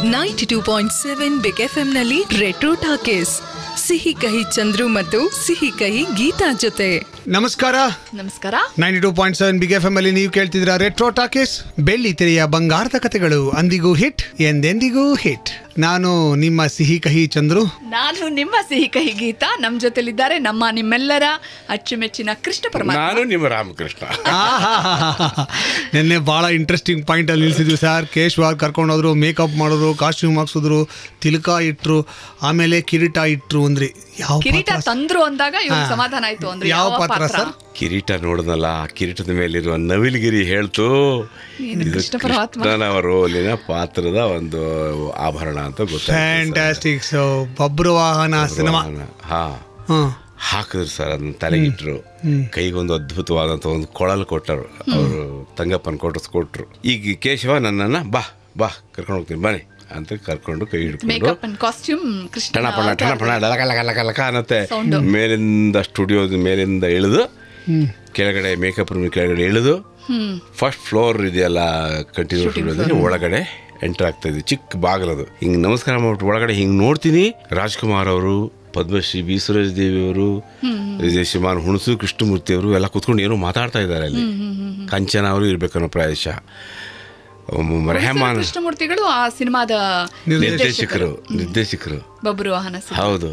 Ninety two point seven big F ನಲ್ಲಿ retro talkies Sihi Kahi Chandru ಮತ್ತು ಸಿಹಿ ಕಹಿ ಗೀತಾ ಜೊತೆ ನಮಸ್ಕಾರ ನಮಸ್ಕಾರ ninety two point seven big F M ಅಲ್ಲಿ ನೀವು ಕೇಳ್ತಿದ್ರ ರೆಟ್ರೋ ಟಾಕೀಸ್ ಬೆಳ್ಳಿ ತೆರೆಯ ಬಂಗಾರದ ಕಥೆಗಳು ಅಂದಿಗೂ ಹಿಟ್ ಎಂದೆಂದಿಗೂ ಹಿಟ್ ನಾನು ನಿಮ್ಮ ಸಿಹಿ ಕಹಿ ಚಂದ್ರು ನಾನು ನಿಮ್ಮ ಸಿಹಿ ಕಹಿ ಗೀತಾ ನಮ್ ಜೊತೆಲಿದ್ದಾರೆ ನಮ್ಮ ನಿಮ್ಮೆಲ್ಲರ ಅಚ್ಚುಮೆಚ್ಚಿನ ಕೃಷ್ಣ ಪರಮಾತ್ಮ ನಾನು ನಿಮ್ಮ ರಾಮಕೃಷ್ಣ ಆಹಾಹಾಹಾಹಾ. ನಿನ್ನೆ ಬಹಳ ಇಂಟ್ರೆಸ್ಟಿಂಗ್ ಪಾಯಿಂಟ್ ಅಲ್ಲಿ ನಿಲ್ಸಿದ್ವಿ ಸರ್ ಕೇಶ್ವಾರ್ ಕರ್ಕೊಂಡು ಹೋದ್ರು ಮೇಕಪ್ ಮಾಡಿದ್ರು ಕಾಸ್ಟ್ಯೂಮ್ ಹಾಕ್ಸಿದ್ರು ತಿಲಕ ಇಟ್ರು ಆಮೇಲೆ ಕಿರೀಟ ಇಟ್ರು ಅಂದ್ರಿ ಯಾವ ಕಿರೀಟ ಪಾತ್ರ ತಂದ್ರು ಅಂದಾಗ ಇವ್ರಿಗೆ ಹಾ. ಸಮಾಧಾನ ಆಯ್ತು ಅಂದ್ರೆ ಯಾವ ಯಾವ ಪಾತ್ರ ಪಾತ್ರ ಸರ್? ಕಿರೀಟ ನೋಡಿದ್ನಲ್ಲ ಆ ಕಿರೀಟದ ಮೇಲಿರುವ ನವಿಲುಗಿರಿ ಹೇಳ್ತು ಏನು ಇದು ಕೃಷ್ಣ ಪರಮಾತ್ಮ. ಕೃಷ್ಣನ ರೋಲಿನ ಪಾತ್ರದ ಒಂದು ಆಭರಣ ಅಂತ ಗೊತ್ತಾಯ್ತು ಫ್ಯಾಂಟಾಸ್ಟಿಕ್ ಸೊ ಬಬ್ರು ವಾಹನ ಸಿನಿಮಾ ಹಾ ಹ್ಮ್ ಹಾಕಿದ್ರು ಸರ್ ಅದನ್ನ ತಲೆಗಿಟ್ರು ಕೈಗೊಂದು ಅದ್ಭುತವಾದಂತ ಒಂದು ಕೊಳಲು ಕೊಟ್ಟರು ಅವರು ತಂಗಪ್ಪನ ಕೊಟ್ಟು ಕೊಟ್ರು ಈಗ ಕೇಶವ ನನ್ನನ್ನ ಬಾ ಬಾ ಕರ್ಕೊಂಡು ಹೋಗ್ತೀನಿ ಬನ್ನಿ ಅಂತ ಕರ್ಕೊಂಡು ಕೈ ಹಿಡ್ಕೊಂಡು ಮೇಕಪ್ ಅಂಡ್ ಕಾಸ್ಟ್ಯೂಮ್ ಕೃಷ್ಣ ಟಣ ಪಣ ಟಣ ಪಣ ಲಕ ಲಕ ಲಕ ಲಕ ಅನ್ನತ್ತೆ Sound. ಮೇಲಿಂದ ಸ್ಟುಡಿಯೋದ ಮೇಲಿಂದ ಇಳಿದು ಕೆಳಗಡೆ ಮೇಕಪ್ ರೂಮ್ ಕೆಳಗಡೆ ಇಳಿದು ಫಸ್ಟ್ ಫ್ಲೋರ್ ಇದೆಯಲ್ಲ ಕಂಟಿನ್ಯೂ ಸ್ಟುಡಿಯೋದಲ್ಲಿ ಒಳಗಡೆ ಎಂಟರ್ ಆಗ್ತಾ ಇದ್ವಿ ಚಿಕ್ಕ ಬಾಗಿಲದು ಹಿಂಗ್ ನಮಸ್ಕಾರ ಮಾಡ್ಬಿಟ್ಟು ಒಳಗಡೆ ಹಿಂಗ್ ನೋಡ್ತೀನಿ ರಾಜ್ಕುಮಾರ್ ಅವರು ಪದ್ಮಶ್ರೀ ಬಿ ಸುರೇಶ್ ದೇವಿ ಅವರು ಶ್ರೀಮಾನ್ ಹುಣಸು ಕೃಷ್ಣಮೂರ್ತಿ ಅವರು ಎಲ್ಲ ಕುತ್ಕೊಂಡು ಏನೋ ಮಾತಾಡ್ತಾ ಇದ್ದಾರೆ ಅಲ್ಲಿ ಕಂಚನ ಅವರು ಇರ್ಬೇಕನ್ನೋ ಪ್ರಾಯಶಃ ರೆಹಮಾನ್ ಕೃಷ್ಣಮೂರ್ತಿಗಳು ಆ ಸಿನಿಮಾದ ನಿರ್ದೇಶಕರು ನಿರ್ದೇಶಕರು ಬಬ್ರು ವಾಹನ ಸಿನಿಮಾ. ಹೌದು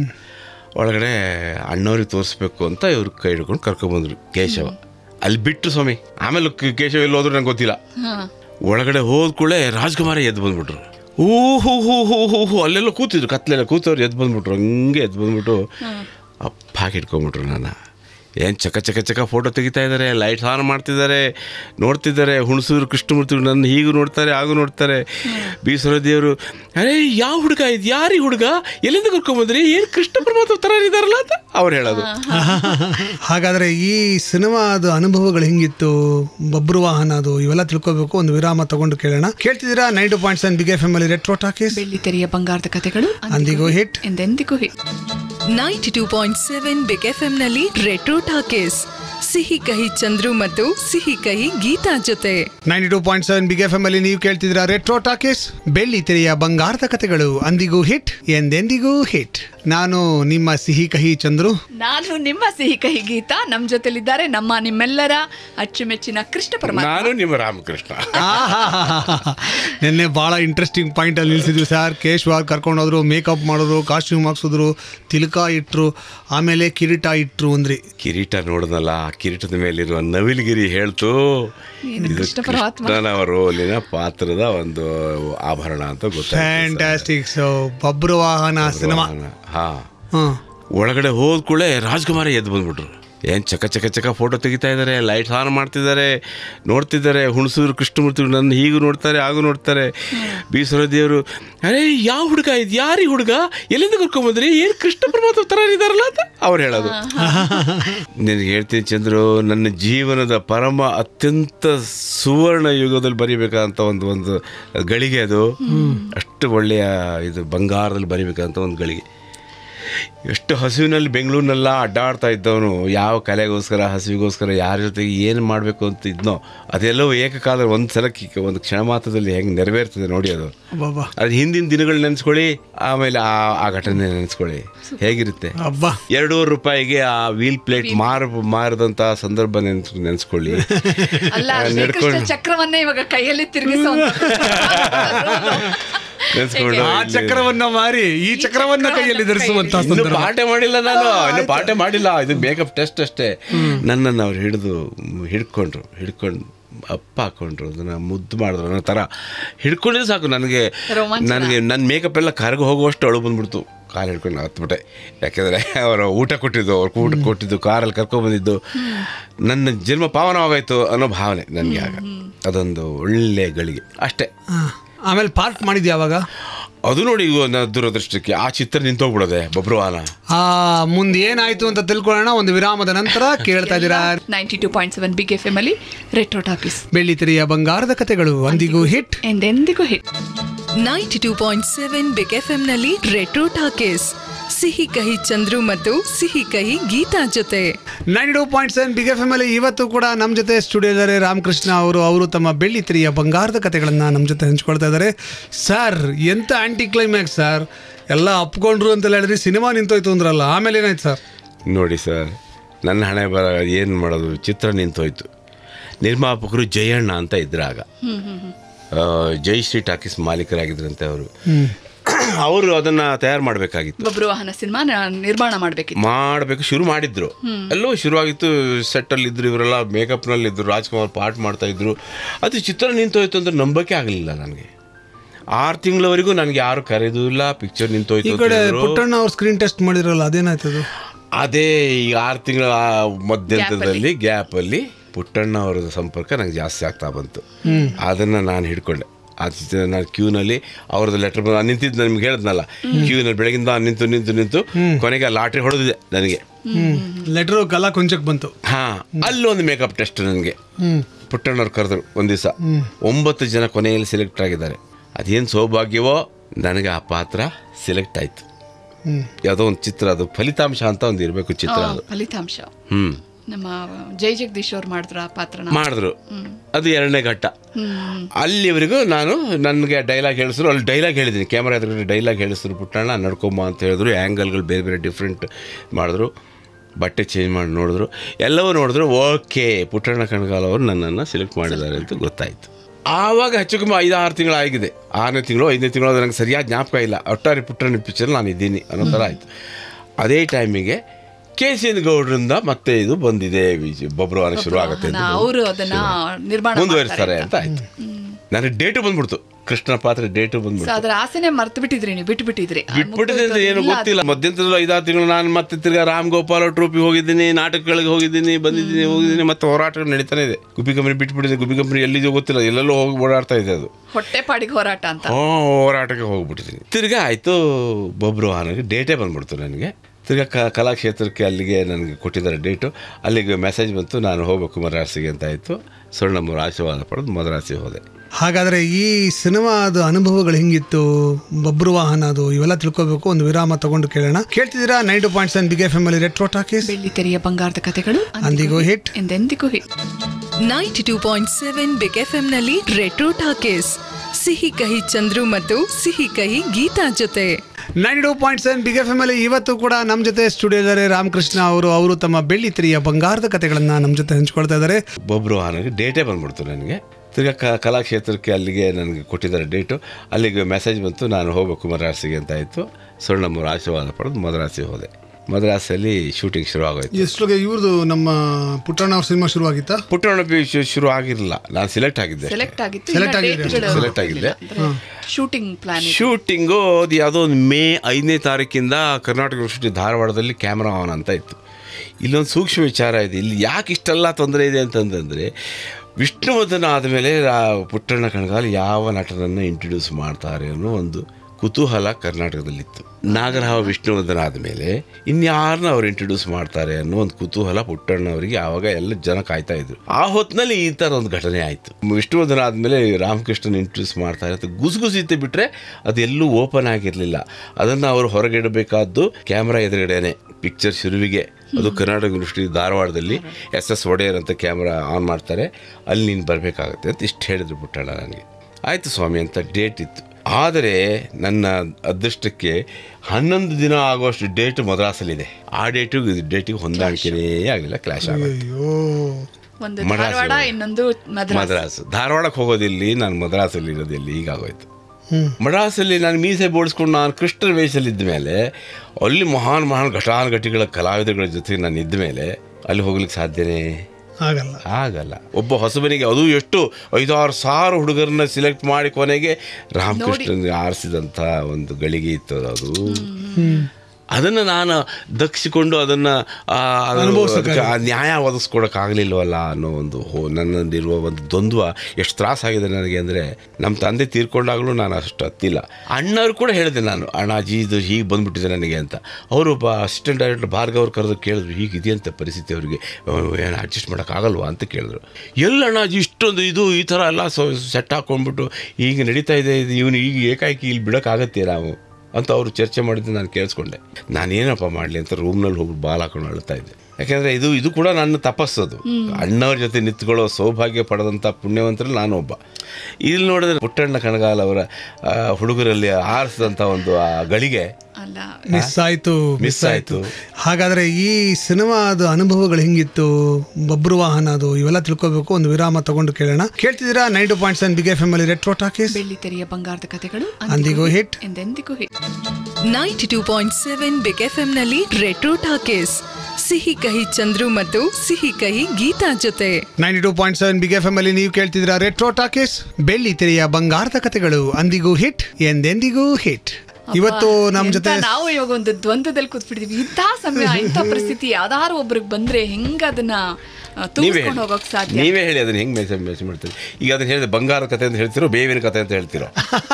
ಒಳಗಡೆ ಅಣ್ಣವ್ರಿಗೆ ತೋರಿಸ್ಬೇಕು ಅಂತ ಇವ್ರು ಕೈ ಹಿಡ್ಕೊಂಡು ಕರ್ಕೊಂಬಂದ್ರು ಕೇಶವ ಅಲ್ಲಿ ಬಿಟ್ಟು ಸ್ವಾಮಿ ಆಮೇಲೆ ಕ- ಕೇಶವ ಎಲ್ಲಿ ಹೋದ್ರು ನಂಗೆ ಗೊತ್ತಿಲ್ಲ ಹಾ. ಒಳಗಡೆ ಹೋದ ಕೂಡಲೇ ರಾಜ್ಕುಮಾರ ಎದ್ದು ಬಂದ್ಬಿಟ್ರು ಊ ಹೂ ಹೂ ಹೂ ಹೂ ಹೂ ಅಲ್ಲೆಲ್ಲ ಕೂತಿದ್ರು ಕತ್ಲೆಲ್ಲ ಕೂತವ್ರು ಎದ್ದು ಬಂದ್ಬಿಟ್ರು ಹಂಗೆ ಎದ್ದು ಬಂದ್ಬಿಟ್ಟು ಅಪ್ಪ ಹಾಕಿ ಹಿಡ್ಕೊಂಬಿಟ್ರು ನನ್ನ ಏನು ಚಕ ಚಕ ಚಕ ಫೋಟೋ ತೆಗಿತಾ ಇದ್ದಾರೆ ಲೈಟ್ಸ್ ಆನ್ ಮಾಡ್ತಿದ್ದಾರೆ ನೋಡ್ತಿದ್ದಾರೆ ಹುಣಸೂರು ಕೃಷ್ಣಮೂರ್ತಿ ನನ್ನ ಹೀಗೂ ನೋಡ್ತಾರೆ ಹಾಗೂ ನೋಡ್ತಾರೆ ಬಿ ದೇವರು ಅರೇ ಯಾವ ಹುಡುಗ ಇದು ಯಾರಿ ಹುಡುಗ ಎಲ್ಲಿಂದ ಕರ್ಕೊಂಬಂದ್ರಿ ಏನು ಕೃಷ್ಣ ಪರಮಾತ್ಮ ಥರ ಇದ್ದಾರಲ್ಲ ಅಂತ ಅವ್ರು ಹೇಳೋದು ಹಾಗಾದ್ರೆ ಈ ಸಿನಿಮಾದ ಅನುಭವಗಳು ಹೆಂಗಿತ್ತು ಬಬ್ರು ವಾಹನ ಅದು ಇವೆಲ್ಲ ತಿಳ್ಕೊಬೇಕು ಒಂದು ವಿರಾಮ ತಗೊಂಡು ಕೇಳೋಣ ಕೇಳ್ತಿದ್ದೀರಾ nine two point seven big F M ಅಲ್ಲಿ ರೆಟ್ರೋ ಟಾಕೀಸ್ ಬೆಳ್ಳಿ ತೆರೆಯ ಬಂಗಾರದ ಕಥೆಗಳು ಅಂದಿಗೂ ಹಿಟ್ ಎಂದೆಂದಿಗೂ hit ninety two point seven big F ನಲ್ಲಿ ರೆಟ್ರೋ ಟಾಕೀಸ್ ಸಿಹಿ ಕಹಿ ಚಂದ್ರು ಮತ್ತು ಸಿಹಿ ಕಹಿ ಗೀತಾ ಜೊತೆ ninety two point seven big F M ಅಲ್ಲಿ ನೀವು ಕೇಳ್ತಿದ್ದೀರಾ ರೆಟ್ರೋ ಟಾಕೀಸ್ ಬೆಳ್ಳಿ ತೆರೆಯ ಬಂಗಾರದ ಕಥೆಗಳು ಅಂದಿಗೂ ಹಿಟ್ ಎಂದೆಂದಿಗೂ ಹಿಟ್ ನಾನು ನಿಮ್ಮ ಸಿಹಿ ಕಹಿ ಚಂದ್ರು ನಾನು ನಿಮ್ಮ ಸಿಹಿ ಕಹಿ ಗೀತಾ ನಮ್ ಜೊತೆಲಿದ್ದಾರೆ ನಮ್ಮ ನಿಮ್ಮೆಲ್ಲರ ಅಚ್ಚುಮೆಚ್ಚಿನ ಕೃಷ್ಣ ಪರಮಾತ್ಮ ನಾನು ನಿಮ್ಮ ರಾಮಕೃಷ್ಣ ಆಹಾಹಾಹಾಹಾ. ನಿನ್ನೆ ಬಹಳ ಇಂಟ್ರೆಸ್ಟಿಂಗ್ ಪಾಯಿಂಟ್ ಅಲ್ಲಿ ನಿಲ್ಸಿದ್ವಿ ಸರ್ ಕೇಶ್ವಾರ್ ಕರ್ಕೊಂಡು ಹೋದ್ರು ಮೇಕಪ್ ಮಾಡಿದ್ರು ಕಾಸ್ಟ್ಯೂಮ್ ಹಾಕ್ಸಿದ್ರು ತಿಲಕ ಇಟ್ರು ಆಮೇಲೆ ಕಿರೀಟ ಇಟ್ರು ಅಂದ್ರಿ ಕಿರೀಟ ನೋಡಿದ್ನಲ್ಲ ಆ ಕಿರೀಟದ ಮೇಲಿರುವ ನವಿಲುಗಿರಿ ಹೇಳ್ತು ಏನು ಇದು ಕೃಷ್ಣ ಪರಮಾತ್ಮ. ಕೃಷ್ಣನ ರೋಲಿನ ಪಾತ್ರದ ಒಂದು ಆಭರಣ ಅಂತ ಗೊತ್ತಾಯ್ತು ಫ್ಯಾಂಟಾಸ್ಟಿಕ್ ಸೊ ಬಬ್ರು ವಾಹನ ಸಿನಿಮಾ ಹಾ ಹ್ಮ್ ಒಳಗಡೆ ಹೋದ ಕೂಡಲೇ ರಾಜ್ಕುಮಾರ ಎದ್ದು ಬಂದ್ಬಿಟ್ರು ಏನು ಚಕ ಚಕ ಚಕ ಫೋಟೋ ತೆಗಿತಾ ಇದ್ದಾರೆ ಲೈಟ್ಸ್ ಆನ್ ಮಾಡ್ತಿದ್ದಾರೆ ನೋಡ್ತಿದ್ದಾರೆ ಹುಣಸೂರು ಕೃಷ್ಣಮೂರ್ತಿ ನನ್ನ ಹೀಗೂ ನೋಡ್ತಾರೆ ಹಾಗೂ ನೋಡ್ತಾರೆ ಬಿ ದೇವರು ಅರೇ ಯಾವ ಹುಡುಗ ಇದು ಯಾರಿ ಹುಡುಗ ಎಲ್ಲಿಂದ ಕರ್ಕೊಂಬಂದ್ರಿ ಏನು ಕೃಷ್ಣ ಪರಮಾತ್ಮ ಥರ ಇದ್ದಾರಲ್ಲ ಅಂತ ಅವ್ರು ಹೇಳೋದು ನಿನಗೆ ಹೇಳ್ತೀನಿ ಚಂದ್ರು ನನ್ನ ಜೀವನದ ಪರಮ ಅತ್ಯಂತ ಸುವರ್ಣ ಯುಗದಲ್ಲಿ ಬರಿಬೇಕಂತ ಒಂದು ಒಂದು ಗಳಿಗೆ ಅದು ಅಷ್ಟು ಒಳ್ಳೆಯ ಇದು ಬಂಗಾರದಲ್ಲಿ ಬರಿಬೇಕಂತ ಒಂದು ಗಳಿಗೆ ಎಷ್ಟು ಹಸುವಿನಲ್ಲಿ ಬೆಂಗಳೂರಿನೆಲ್ಲ ಅಡ್ಡಾಡ್ತಾ ಇದ್ದವನು ಯಾವ ಕಲೆಗೋಸ್ಕರ ಹಸುವಿಗೋಸ್ಕರ ಯಾರ ಜೊತೆಗೆ ಏನು ಮಾಡಬೇಕು ಅಂತ ಇದ್ನೋ ಅದೆಲ್ಲವೂ ಏಕಕಾಲ ಒಂದು ಸಲಕ್ಕೆ ಒಂದು ಕ್ಷಣ ಮಾತ್ರದಲ್ಲಿ ಹೆಂಗೆ ನೆರವೇರ್ತದೆ ನೋಡಿ ಅದು ಅಬ್ಬಬ್ಬಾ ಅದು ಹಿಂದಿನ ದಿನಗಳು ನೆನೆಸ್ಕೊಳ್ಳಿ ಆಮೇಲೆ ಆ ಆ ಘಟನೆ ನೆನೆಸ್ಕೊಳ್ಳಿ ಹೇಗಿರುತ್ತೆ ಅಬ್ಬಾ ಎರಡೂವರೆ ರೂಪಾಯಿಗೆ ಆ ವೀಲ್ ಪ್ಲೇಟ್ ಮಾರ ಮಾರದಂತ ಸಂದರ್ಭ ನೆನ್ಸ್ ನೆನೆಸ್ಕೊಳ್ಳಿ ಅಲ್ಲ ಶ್ರೀಕೃಷ್ಣ ನಡ್ಕೊಂಡು ಚಕ್ರವನ್ನೇ ಇವಾಗ ಕೈಯಲ್ಲಿ ತಿರುಗಿಸೋ ನೆನೆಸ್ಕೊಂಡು ಆ ಚಕ್ರವನ್ನ ಮಾರಿ ಈ ಚಕ್ರವನ್ನ ಕೈಯಲ್ಲಿ ಧರಿಸುವಂತ ಇನ್ನು ಸಂದರ್ಭ ಪಾಠ ಮಾಡಿಲ್ಲ ನಾನು ಇನ್ನು ಪಾಠ ಮಾಡಿಲ್ಲ ಇದು ಮೇಕಪ್ ಟೆಸ್ಟ್ ಅಷ್ಟೇ ನನ್ನನ್ನು ಅವ್ರು ಹಿಡಿದು ಹಿಡ್ಕೊಂಡ್ರು ಹಿಡ್ಕೊಂಡು ಅಪ್ಪ ಹಾಕೊಂಡ್ರು ಅದನ್ನ ಮುದ್ದು ಮಾಡಿದ್ರು ಅನ್ನೋ ಥರ ಹಿಡ್ಕೊಂಡಿದ್ದು ಸಾಕು ನನಗೆ ರೋಮಾಂಚನ. ನನಗೆ ನನ್ನ ಮೇಕಪ್ ಎಲ್ಲ ಕರಗ ಹೋಗುವಷ್ಟು ಅಳು ಬಂದ್ಬಿಡ್ತು ಕಾಲು ಹಿಡ್ಕೊಂಡು ಹತ್ಬಿಟ್ಟೆ ಯಾಕೆಂದರೆ ಅವರು ಊಟ ಕೊಟ್ಟಿದ್ದು ಅವ್ರು ಊಟ ಕೊಟ್ಟಿದ್ದು ಕಾರಲ್ಲಿ ಕರ್ಕೊಂಡ್ಬಂದಿದ್ದು ನನ್ನ ಜನ್ಮ ಪಾವನವಾಗಾಯ್ತು ಅನ್ನೋ ಭಾವನೆ ನನಗೆ ಆಗ ಅದೊಂದು ಒಳ್ಳೆಯ ಗಳಿಗೆ ಅಷ್ಟೇ ಹಾ. ಆಮೇಲೆ ಪಾರ್ಟ್ ಮಾಡಿದ್ಯ ಯಾವಾಗ ಅದು ನೋಡಿ ಇವು ನನ್ನ ದುರದೃಷ್ಟಕ್ಕೆ ಆ ಚಿತ್ರ ನಿಂತೋಗ್ಬಿಡೋದೆ ಬಬ್ರುವಾನ ಆ ಮುಂದೆ ಏನಾಯ್ತು ಅಂತ ತಿಳ್ಕೊಳ್ಳೋಣ ಒಂದು ವಿರಾಮದ ನಂತರ ಕೇಳ್ತಾ ಇದ್ದೀರಾ ninety two point seven big F M ಅಲ್ಲಿ ರೆಟ್ರೋ ಟಾಕೀಸ್ ಬೆಳ್ಳಿ ತೆರೆಯ ಬಂಗಾರದ ಕಥೆಗಳು ಅಂದಿಗೂ ಹಿಟ್ ಎಂದೆಂದಿಗೂ hit ninety two point seven big F ನಲ್ಲಿ ರೆಟ್ರೋ ಟಾಕೀಸ್ ಸಿಹಿ ಕಹಿ ಚಂದ್ರು ಮತ್ತು ಸಿಹಿ ಕಹಿ ಗೀತಾ ಜೊತೆ ninety two point seven big F M ಅಲ್ಲಿ ಇವತ್ತು ಕೂಡ ನಮ್ಮ ಜೊತೆ ಸ್ಟುಡಿಯೋ ಇದ್ದಾರೆ ರಾಮಕೃಷ್ಣ ಅವರು ಅವರು ತಮ್ಮ ಬೆಳ್ಳಿ ತಿರಿಯ ಬಂಗಾರದ ಕಥೆಗಳನ್ನು ನಮ್ಮ ಜೊತೆ ಹಂಚ್ಕೊಳ್ತಾ ಇದ್ದಾರೆ ಸರ್ ಎಂತ ಆಂಟಿ ಕ್ಲೈಮ್ಯಾಕ್ಸ್ ಸರ್ ಎಲ್ಲ ಅಪ್ಕೊಂಡ್ರು ಅಂತ ಹೇಳಿದ್ರಿ ಸಿನಿಮಾ ನಿಂತೋಯ್ತು ಅಂದ್ರಲ್ಲ ಆಮೇಲೆ ಏನಾಯ್ತು ಸರ್ ನೋಡಿ ಸರ್ ನನ್ನ ಹಣೆ ಬರ ಏನು ಮಾಡೋದು ಚಿತ್ರ ನಿಂತೋಯ್ತು ನಿರ್ಮಾಪಕರು ಜಯಣ್ಣ ಅಂತ ಇದ್ರು ಆಗ ಆ, ಜಯಶ್ರೀ ಟಾಕೀಸ್ ಮಾಲೀಕರಾಗಿದ್ರಂತೆ ಅವರು ಅವರು ಅದನ್ನು ತಯಾರು ಮಾಡಬೇಕಾಗಿತ್ತು ಒಬ್ರು ವಾಹನ ಸಿನಿಮಾ ನಿರ್ಮಾಣ ಮಾಡ್ಬೇಕಿತ್ತು ಮಾಡಬೇಕು ಶುರು ಮಾಡಿದ್ರು ಎಲ್ಲೋ ಶುರುವಾಗಿತ್ತು ಸೆಟ್ಟಲ್ಲಿ ಇದ್ರು ಇವರೆಲ್ಲ ಮೇಕಪ್ನಲ್ಲಿ ಇದ್ರು ರಾಜ್ಕುಮಾರ್ ಪಾಠ ಮಾಡ್ತಾ ಇದ್ರು ಅದು ಚಿತ್ರ ನಿಂತೋಯ್ತು ಅಂತ ನಂಬಕ್ಕೆ ಆಗಲಿಲ್ಲ ನನಗೆ ಆರು ತಿಂಗಳವರೆಗೂ ನನಗೆ ಯಾರು ಕರೆದೂ ಇಲ್ಲ ಪಿಕ್ಚರ್ ಈ ನಿಂತೋಯ್ತು ಅಂತ ಕಡೆ ಹೇಳಿದ್ರು. ಪುಟ್ಟಣ್ಣ ಅವ್ರು ಸ್ಕ್ರೀನ್ ಟೆಸ್ಟ್ ಮಾಡಿದ್ರಲ್ಲ ಅದೇನಾಯ್ತು ಅದು ಅದೇ ಈ ಆರು ತಿಂಗಳ ಮಧ್ಯಂತರದಲ್ಲಿ ಗ್ಯಾಪಲ್ಲಿ ಪುಟ್ಟಣ್ಣ ಅವರ ಸಂಪರ್ಕ ನಂಗೆ ಜಾಸ್ತಿ ಆಗ್ತಾ ಬಂತು ಅದನ್ನು ನಾನು ಹಿಡ್ಕೊಂಡೆ ಅದು ನಾನು ಕ್ಯೂನಲ್ಲಿ ಅವ್ರದ್ದು ಲೆಟರ್ ಬಂದು ನಾನು ನಿಂತಿದ್ದು ನಿಮ್ಗೆ ಹೇಳಿದ್ನಲ್ಲ ಕ್ಯೂನಲ್ಲಿ ಬೆಳಗಿಂದ ನಿಂತು ನಿಂತು ನಿಂತು ಕೊನೆಗೆ ಲಾಟ್ರಿ ಹೊಡೆದಿದೆ ನನಗೆ ಲೆಟ್ರು ಕಲಾ ಕೊಂಚಕ್ಕೆ ಬಂತು ಹಾಂ ಅಲ್ಲೊಂದು ಮೇಕಪ್ ಟೆಸ್ಟ್ ನನಗೆ ಪುಟ್ಟಣ್ಣವ್ರು ಕರೆದ್ರು ಒಂದು ದಿವಸ ಒಂಬತ್ತು ಜನ ಕೊನೆಯಲ್ಲಿ ಸೆಲೆಕ್ಟ್ ಆಗಿದ್ದಾರೆ ಅದೇನು ಸೌಭಾಗ್ಯವೋ ನನಗೆ ಆ ಪಾತ್ರ ಸೆಲೆಕ್ಟ್ ಆಯಿತು ಹ್ಮ್. ಯಾವುದೋ ಒಂದು ಚಿತ್ರ ಅದು ಫಲಿತಾಂಶ ಅಂತ ಒಂದು ಇರಬೇಕು ಚಿತ್ರ ಆ, ಅದು ಫಲಿತಾಂಶ ಹ್ಞೂ ನಮ್ಮ ಜೈ ಜಗದೀಶ್ ಅವ್ರು ಮಾಡಿದ್ರ ಆ ಪಾತ್ರನ ಮಾಡಿದ್ರು ಅದು ಎರಡನೇ ಘಟ್ಟ ಅಲ್ಲಿವರೆಗೂ ನಾನು ನನಗೆ ಡೈಲಾಗ್ ಹೇಳಿಸಿದ್ರು ಅಲ್ಲಿ ಡೈಲಾಗ್ ಹೇಳಿದ್ದೀನಿ ಕ್ಯಾಮ್ರಾ ಎದುರುಗಡೆ ಡೈಲಾಗ್ ಹೇಳಿಸಿದ್ರು ಪುಟ್ಟಣ್ಣ ನಡ್ಕೊಂಬ ಅಂತ ಹೇಳಿದ್ರು ಆ್ಯಂಗಲ್ಗಳು ಬೇರೆ ಬೇರೆ ಡಿಫ್ರೆಂಟ್ ಮಾಡಿದ್ರು ಬಟ್ಟೆ ಚೇಂಜ್ ಮಾಡಿ ನೋಡಿದ್ರು ಎಲ್ಲವೂ ನೋಡಿದ್ರು ಓಕೆ ಪುಟ್ಟಣ್ಣ ಕಣಗಾಲ್ ಅವರು ನನ್ನನ್ನು ಸೆಲೆಕ್ಟ್ ಮಾಡಿದ್ದಾರೆ ಅಂತ ಗೊತ್ತಾಯಿತು ಆವಾಗ ಹೆಚ್ಚು ಕಮ್ಮಿ ಐದು ಆರು ತಿಂಗಳು ಆಗಿದೆ ಆರನೇ ತಿಂಗಳು ಐದನೇ ತಿಂಗಳು ಅದು ನನಗೆ ಸರಿಯಾದ ಜ್ಞಾಪಕ ಇಲ್ಲ ಒಟ್ಟಾರೆ ಪುಟ್ಟಣ್ಣ ಪಿಕ್ಚರ್ ನಾನು ಇದ್ದೀನಿ ಅನ್ನೋ ಥರ ಆಯಿತು ಅದೇ ಟೈಮಿಗೆ ಕೆ ಸಿ ಎನ್ ಗೌಡ್ರಿಂದ ಮತ್ತೆ ಇದು ಬಂದಿದೆ ವಿಜಯ್ ಬಬ್ರುವಾರ ಶುರು ಆಗುತ್ತೆ ಅಂತ ಅವರು ಅದನ್ನ ನಿರ್ಮಾಣ ಮುಂದುವರಿಸ್ತಾರೆ ಮಾಡ್ತಾರೆ ಅಂತ ಆಯ್ತು ನನಗೆ ಡೇಟು ಬಂದ್ಬಿಡ್ತು ಕೃಷ್ಣ ಪಾತ್ರ ಡೇಟು ಸೊ ಬಂದ್ಬಿಡ್ತು ಅದ್ರ ಆಸೆನೆ ಮರ್ತು ಬಿಟ್ಟಿದ್ರಿ ನೀವು ಬಿಟ್ಟು ಬಿಟ್ಟಿದ್ರಿ ಬಿಟ್ಬಿಟ್ಟಿದೆ ಅಂತ ಏನು ಗೊತ್ತಿಲ್ಲ ಮಧ್ಯಂತರದಲ್ಲಿ ಐದಾರು ತಿಂಗಳು ನಾನು ಮತ್ತೆ ತಿರ್ಗಾ ರಾಮ್ ಗೋಪಾಲ ಟ್ರೂಪಿಗೆ ಹೋಗಿದ್ದೀನಿ ನಾಟಕಗಳಿಗೆ ಹೋಗಿದ್ದೀನಿ ಬಂದಿದ್ದೀನಿ ಹೋಗಿದ್ದೀನಿ ಮತ್ತೆ ಹೋರಾಟ ನಡೀತಾನೆ ಇದೆ ಗುಬ್ಬಿ ಕಂಪ್ನಿ ಬಿಟ್ಬಿಟ್ಟಿದೆ ಗುಬ್ಬಿ ಕಂಪ್ನಿ ಎಲ್ಲಿದೆಯೋ ಗೊತ್ತಿಲ್ಲ ಎಲ್ಲೆಲ್ಲೋ ಹೋಗಿ ಓಡಾಡ್ತಾ ಇದೆ ಅದು ಹೊಟ್ಟೆ ಪಾಡಿಗೆ ಹೋರಾಟ ಅಂತ ಹ್ಞೂ ಹೋರಾಟಕ್ಕೆ ಹೋಗ್ಬಿಟ್ಟಿದ್ದೀನಿ ತಿರ್ಗಾ ಆಯಿತು ಬೊಬ್ರು ವಾಹನಕ್ಕೆ ಡೇಟೇ ಬಂದ್ಬಿಡ್ತು ನನಗೆ ತಿರ್ಗಾ ಕ ಕಲಾಕ್ಷೇತ್ರಕ್ಕೆ ಅಲ್ಲಿಗೆ ನನಗೆ ಕೊಟ್ಟಿದ್ದಾರೆ ಡೇಟು ಅಲ್ಲಿಗೆ ಮೆಸೇಜ್ ಬಂತು ನಾನು ಹೋಗಬೇಕು ಮದ್ರಾಸಿಗೆ ಅಂತ ಆಯಿತು ಸ್ವರ್ಣಮ್ಮವ್ರ ಆಶೀರ್ವಾದ ಪಡೆದು ಮದ್ರಾಸಿಗೆ ಹೋದೆ ಹಾಗಾದ್ರೆ ಈ ಸಿನಿಮಾದ ಅನುಭವಗಳು ಹೆಂಗಿತ್ತು ಬಬ್ರು ವಾಹನ ಅದು ಇವೆಲ್ಲ ತಿಳ್ಕೊಬೇಕು ಒಂದು ವಿರಾಮ ತಗೊಂಡು ಕೇಳೋಣ ಕೇಳ್ತಿದ್ದೀರಾ nine point seven big F M ಅಲ್ಲಿ ರೆಟ್ರೋ ಟಾಕೀಸ್ ಬೆಳ್ಳಿ ತೆರೆಯ ಬಂಗಾರದ ಕಥೆಗಳು ಅಂದಿಗೂ ಹಿಟ್ ಎಂದೆಂದಿಗೂ hit ninety two point seven big F ನಲ್ಲಿ ರೆಟ್ರೋ ಟಾಕೀಸ್ ಸಿಹಿ ಕಹಿ ಚಂದ್ರು ಮತ್ತು ಸಿಹಿ ಕಹಿ ಗೀತಾ ಜೊತೆ nine two point seven big F M ಅಲ್ಲಿ ಇವತ್ತು ಕೂಡ ನಮ್ಮ ಜೊತೆ ಸ್ಟುಡಿಯೋ ಇದ್ದಾರೆ ರಾಮಕೃಷ್ಣ ಅವರು ಅವರು ತಮ್ಮ ಬೆಳ್ಳಿ ತಿರಿಯ ಬಂಗಾರದ ಕಥೆಗಳನ್ನು ನಮ್ಮ ಜೊತೆ ಹಂಚ್ಕೊಳ್ತಾ ಇದ್ದಾರೆ ಬೊಬ್ರು ವಾಹನಕ್ಕೆ ಡೇಟೇ ಬಂದ್ಬಿಡ್ತು ನನಗೆ ತಿರ್ಗಾ ಕ ಕಲಾಕ್ಷೇತ್ರಕ್ಕೆ ಅಲ್ಲಿಗೆ ನನಗೆ ಕೊಟ್ಟಿದ್ದಾರೆ ಡೇಟು ಅಲ್ಲಿಗೆ ಮೆಸೇಜ್ ಬಂತು ನಾನು ಹೋಗಬೇಕು ಮದ್ರಾಸಿಗೆ ಅಂತ ಆಯಿತು ಸ್ವರ್ಣಮ್ಮವ್ರ ಆಶೀರ್ವಾದ ಪಡೆದು ಮದ್ರಾಸಿಗೆ ಹೋದೆ ಮದ್ರಾಸಲ್ಲಿ ಶೂಟಿಂಗ್ ಶುರು ಆಗೋಯ್ತು ಎಷ್ಟೊಗೆ ಇವ್ರದ್ದು ನಮ್ಮ ಪುಟ್ಟಣ್ಣ ಅವ್ರ ಸಿನಿಮಾ ಶುರುವಾಗಿತ್ತಾ ಪುಟ್ಟಣ್ಣ ಪಿ ಶು- ಶುರು ಆಗಿರಲಿಲ್ಲ ನಾನು ಸೆಲೆಕ್ಟ್ ಆಗಿದ್ದೆ ಸೆಲೆಕ್ಟ್ ಆಗಿತ್ತು Select ಆಗಿದ್ರೆ Select ಆಗಿದ್ದೆ. ಶೂಟಿಂಗ್ ಪ್ಲಾನ್ ಶೂಟಿಂಗು ಅದು ಯಾವುದೋ ಒಂದು ಮೇ ಐದನೇ ತಾರೀಕಿಂದ ಕರ್ನಾಟಕ ಯೂನಿವರ್ಸಿಟಿ ಧಾರವಾಡದಲ್ಲಿ ಕ್ಯಾಮ್ರಾ ಆನ್ ಅಂತ ಇತ್ತು ಇಲ್ಲೊಂದು ಸೂಕ್ಷ್ಮ ವಿಚಾರ ಇದೆ ಇಲ್ಲಿ ಯಾಕೆ ಇಷ್ಟೆಲ್ಲ ತೊಂದರೆ ಇದೆ ಅಂತಂತಂದರೆ ವಿಷ್ಣುವರ್ಧನ ಆದಮೇಲೆ ಪುಟ್ಟಣ್ಣ ಕಣಗಾಲ್ ಯಾವ ನಟನನ್ನು ಇಂಟ್ರೊಡ್ಯೂಸ್ ಮಾಡ್ತಾರೆ ಅನ್ನೋ ಒಂದು ಕುತೂಹಲ ಕರ್ನಾಟಕದಲ್ಲಿತ್ತು ನಾಗರಹಾವ ವಿಷ್ಣುವರ್ಧನ ಆದಮೇಲೆ ಇನ್ಯಾರನ್ನ ಅವ್ರು ಇಂಟ್ರೊಡ್ಯೂಸ್ ಮಾಡ್ತಾರೆ ಅನ್ನೋ ಒಂದು ಕುತೂಹಲ ಪುಟ್ಟಣ್ಣ ಅವರಿಗೆ ಆವಾಗ ಎಲ್ಲ ಜನ ಕಾಯ್ತಾ ಇದ್ರು ಆ ಹೊತ್ತಿನಲ್ಲಿ ಈ ಥರ ಒಂದು ಘಟನೆ ಆಯಿತು ವಿಷ್ಣುವರ್ಧನ ಆದಮೇಲೆ ರಾಮಕೃಷ್ಣನ್ ಇಂಟ್ರೊಡ್ಯೂಸ್ ಮಾಡ್ತಾರೆ ಅಂತ ಗುಸುಗುಸಿತ್ತೆ ಬಿಟ್ಟರೆ ಅದು ಎಲ್ಲೂ ಓಪನ್ ಆಗಿರಲಿಲ್ಲ ಅದನ್ನು ಅವರು ಹೊರಗಿಡಬೇಕಾದ್ದು ಕ್ಯಾಮ್ರಾ ಎದುರುಗಡೆನೆ ಪಿಕ್ಚರ್ ಶುರುವಿಗೆ ಅದು ಕರ್ನಾಟಕ ಯೂನಿವರ್ಸಿಟಿ ಧಾರವಾಡದಲ್ಲಿ ಎಸ್ ಎಸ್ ಒಡೆಯರ್ ಅಂತ ಕ್ಯಾಮ್ರಾ ಆನ್ ಮಾಡ್ತಾರೆ ಅಲ್ಲಿ ನೀನು ಬರಬೇಕಾಗತ್ತೆ ಅಂತ ಇಷ್ಟು ಹೇಳಿದ್ರು ಪುಟ್ಟಣ್ಣ ನನಗೆ ಆಯಿತು ಸ್ವಾಮಿ ಅಂತ ಡೇಟ್ ಇತ್ತು ಆದರೆ ನನ್ನ ಅದೃಷ್ಟಕ್ಕೆ ಹನ್ನೊಂದು ದಿನ ಆಗುವಷ್ಟು ಡೇಟ್ ಮದ್ರಾಸಲ್ಲಿದೆ ಆ ಡೇಟು ಡೇಟಿಗೆ ಹೊಂದಾಣಿಕೆನೇ ಆಗಲಿಲ್ಲ ಕ್ಲಾಶ್ ಆಗೋಯ್ತು ಅಯ್ಯೋ ಒಂದು ಮಡ್ರಾಸ್ ಧಾರವಾಡ ಹೋಗೋದು. ಇನ್ನೊಂದು ಮದ್ರಾಸ್ ಮದ್ರಾಸ್ ಧಾರವಾಡಕ್ಕೆ ಹೋಗೋದಿಲ್ಲಿ ನಾನು ಮದ್ರಾಸಲ್ಲಿ ಇರೋದಿಲ್ಲಿ ಹೀಗಾಗೋಯ್ತು ಹ್ಮ್. ಮಡ್ರಾಸಲ್ಲಿ ನಾನು ಮೀಸೆ ಬೋಡಿಸ್ಕೊಂಡು ನಾನು ಕೃಷ್ಣರ ವೇಷದಲ್ಲಿದ್ದ ಮೇಲೆ ಅಲ್ಲಿ ಮಹಾನ್ ಮಹಾನ್ ಘಟಾನುಘಟಿಗಳ ಕಲಾವಿದಗಳ ಜೊತೆ ನಾನು ಇದ್ದ ಮೇಲೆ ಅಲ್ಲಿ ಹೋಗ್ಲಿಕ್ಕೆ ಸಾಧ್ಯನೇ ಆಗಲ್ಲ ಆಗಲ್ಲ ಒಬ್ಬ ಹೊಸಬನಿಗೆ ಅದು ಎಷ್ಟು ಐದಾರು ಸಾವಿರ ಹುಡುಗರನ್ನ ಸಿಲೆಕ್ಟ್ ಮಾಡಿ ಕೊನೆಗೆ ರಾಮಕೃಷ್ಣನ್ಗೆ ಆರಿಸಿದಂಥ ಒಂದು ಗಳಿಗೆ ಇತ್ತು ಅದು ಅದನ್ನು ನಾನು ದಕ್ಷಿಕೊಂಡು ಅದನ್ನು ಅದಕ್ಕೆ ಆ ನ್ಯಾಯ ಒದಗಿಸ್ಕೊಡೋಕ್ಕಾಗಲಿಲ್ವಲ್ಲ ಅನ್ನೋ ಒಂದು ಹೋ ನನ್ನಲ್ಲಿರುವ ಒಂದು ದ್ವಂದ್ವ ಎಷ್ಟು ತ್ರಾಸಾಗಿದೆ ನನಗೆ ಅಂದರೆ ನಮ್ಮ ತಂದೆ ತೀರ್ಕೊಂಡಾಗಲೂ ನಾನು ಅಷ್ಟು ಹತ್ತಿಲ್ಲ ಅಣ್ಣವ್ರು ಕೂಡ ಹೇಳಿದೆ ನಾನು ಅಣ್ಣಾಜಿ ಇದು ಹೀಗೆ ಬಂದ್ಬಿಟ್ಟಿದೆ ನನಗೆ ಅಂತ ಅವರು ಒಬ್ಬ ಅಸಿಸ್ಟೆಂಟ್ ಡೈರೆಕ್ಟರ್ ಭಾರ್ಗವ್ ಅವ್ರು ಕರೆದು ಕೇಳಿದ್ರು ಹೀಗಿದೆಯಂತೆ ಪರಿಸ್ಥಿತಿ ಅವರಿಗೆ ಏನು ಅಡ್ಜಸ್ಟ್ ಮಾಡೋಕ್ಕಾಗಲ್ವಾ ಅಂತ ಕೇಳಿದ್ರು ಎಲ್ಲ ಅಣ್ಣಾಜಿ ಇಷ್ಟೊಂದು ಇದು ಈ ಥರ ಎಲ್ಲ ಸೊ ಸೆಟ್ ಹಾಕ್ಕೊಂಡ್ಬಿಟ್ಟು ಈಗ ನಡೀತಾ ಇದೆ ಇದು ಇವನು ಈಗ ಏಕಾಏಕಿ ಇಲ್ಲಿ ಬಿಡೋಕ್ಕಾಗತ್ತೆ ನಾವು ಅಂತ ಅವರು ಚರ್ಚೆ ಮಾಡಿದ್ದು ನಾನು ಕೇಳಿಸ್ಕೊಂಡೆ ನಾನೇನಪ್ಪ ಮಾಡಲಿ ಅಂತ ರೂಮ್ನಲ್ಲಿ ಹೋಗಿ ಬಾಲ್ ಹಾಕೊಂಡು ಅಳ್ತಾ ಇದ್ದೆ ಯಾಕೆಂದರೆ ಇದು ಇದು ಕೂಡ ನನ್ನ ತಪಸ್ಸದು ಅಣ್ಣವ್ರ ಜೊತೆ ನಿಂತ್ಕೊಳ್ಳೋ ಸೌಭಾಗ್ಯ ಪಡೆದಂಥ ಪುಣ್ಯವಂತರಲ್ಲಿ ನಾನು ಒಬ್ಬ ಇಲ್ಲಿ ನೋಡಿದ್ರೆ ಪುಟ್ಟಣ್ಣ ಕಣಗಾಲ್ ಅವರ ಆ, ಹುಡುಗರಲ್ಲಿ ಆರಿಸಿದಂಥ ಒಂದು ಆ ಗಳಿಗೆ ಅಲ್ಲ ಮಿಸ್ ಆಯ್ತು ಮಿಸ್ ಆಯ್ತು. ಹಾಗಾದ್ರೆ ಈ ಸಿನಿಮಾದ ಅನುಭವಗಳು ಹೆಂಗಿತ್ತು ಬಬ್ರು ವಾಹನ ಅದು ಇವೆಲ್ಲ ತಿಳ್ಕೊಬೇಕು ಒಂದು ವಿರಾಮ ತಗೊಂಡು ಕೇಳೋಣ ಕೇಳ್ತಿದ್ದೀರಾ nine two point seven big F M ಅಲ್ಲಿ ರೆಟ್ರೋ ಟಾಕೀಸ್ ಬೆಳ್ಳಿ ತೆರೆಯ ಬಂಗಾರದ ಕಥೆಗಳು ಅಂದಿಗೂ ಹಿಟ್ ಎಂದೆಂದಿಗೂ hit ninety two point seven big F ನಲ್ಲಿ ರೆಟ್ರೋ ಟಾಕೀಸ್ ಸಿಹಿ ಕಹಿ ಚಂದ್ರು ಮತ್ತು ಸಿಹಿ ಕಹಿ ಗೀತಾ ಜೊತೆ ninety two point seven big F M ಅಲ್ಲಿ ನೀವು ಕೇಳ್ತಿದ್ದೀರಾ ರೆಟ್ರೋ ಟಾಕೀಸ್ ಬೆಳ್ಳಿ ತೆರೆಯ ಬಂಗಾರದ ಕಥೆಗಳು ಅಂದಿಗೂ ಹಿಟ್ ಎಂದೆಂದಿಗೂ ಹಿಟ್ ಇವತ್ತು ನಮ್ಮ ಎಂತ ಜೊತೆ ನಾವು ಇವಾಗ ಒಂದು ದ್ವಂದ್ವದಲ್ಲಿ ಕೂತ್ಬಿಟ್ಟಿದ್ವಿ ಇಂಥ ಸಮಯ ಇಂಥ ಪರಿಸ್ಥಿತಿ ಯಾವ್ದಾರು ಒಬ್ರಿಗೆ ಬಂದ್ರೆ ಹೆಂಗ ಅದನ್ನ ಆ, ನೀವೇ ತುಂಬಿಸ್ಕೊಂಡು ಹೇಳಿ ಹೋಗೋಕ್ ಸಾಧ್ಯ ನೀವೇ ಹೇಳಿ ಅದನ್ನ ಹೆಂಗೆ ಮೆಸೇಜ್ ಮೆಸೇಜ್ ಮಾಡ್ತೀರಿ ಈಗ ಅದನ್ನ ಹೇಳಿದ್ರೆ ಬಂಗಾರ ಕತೆ ಅಂತ ಹೇಳ್ತಿರೋ ಬೇವಿನ ಕತೆ ಅಂತ ಹೇಳ್ತಿರೋ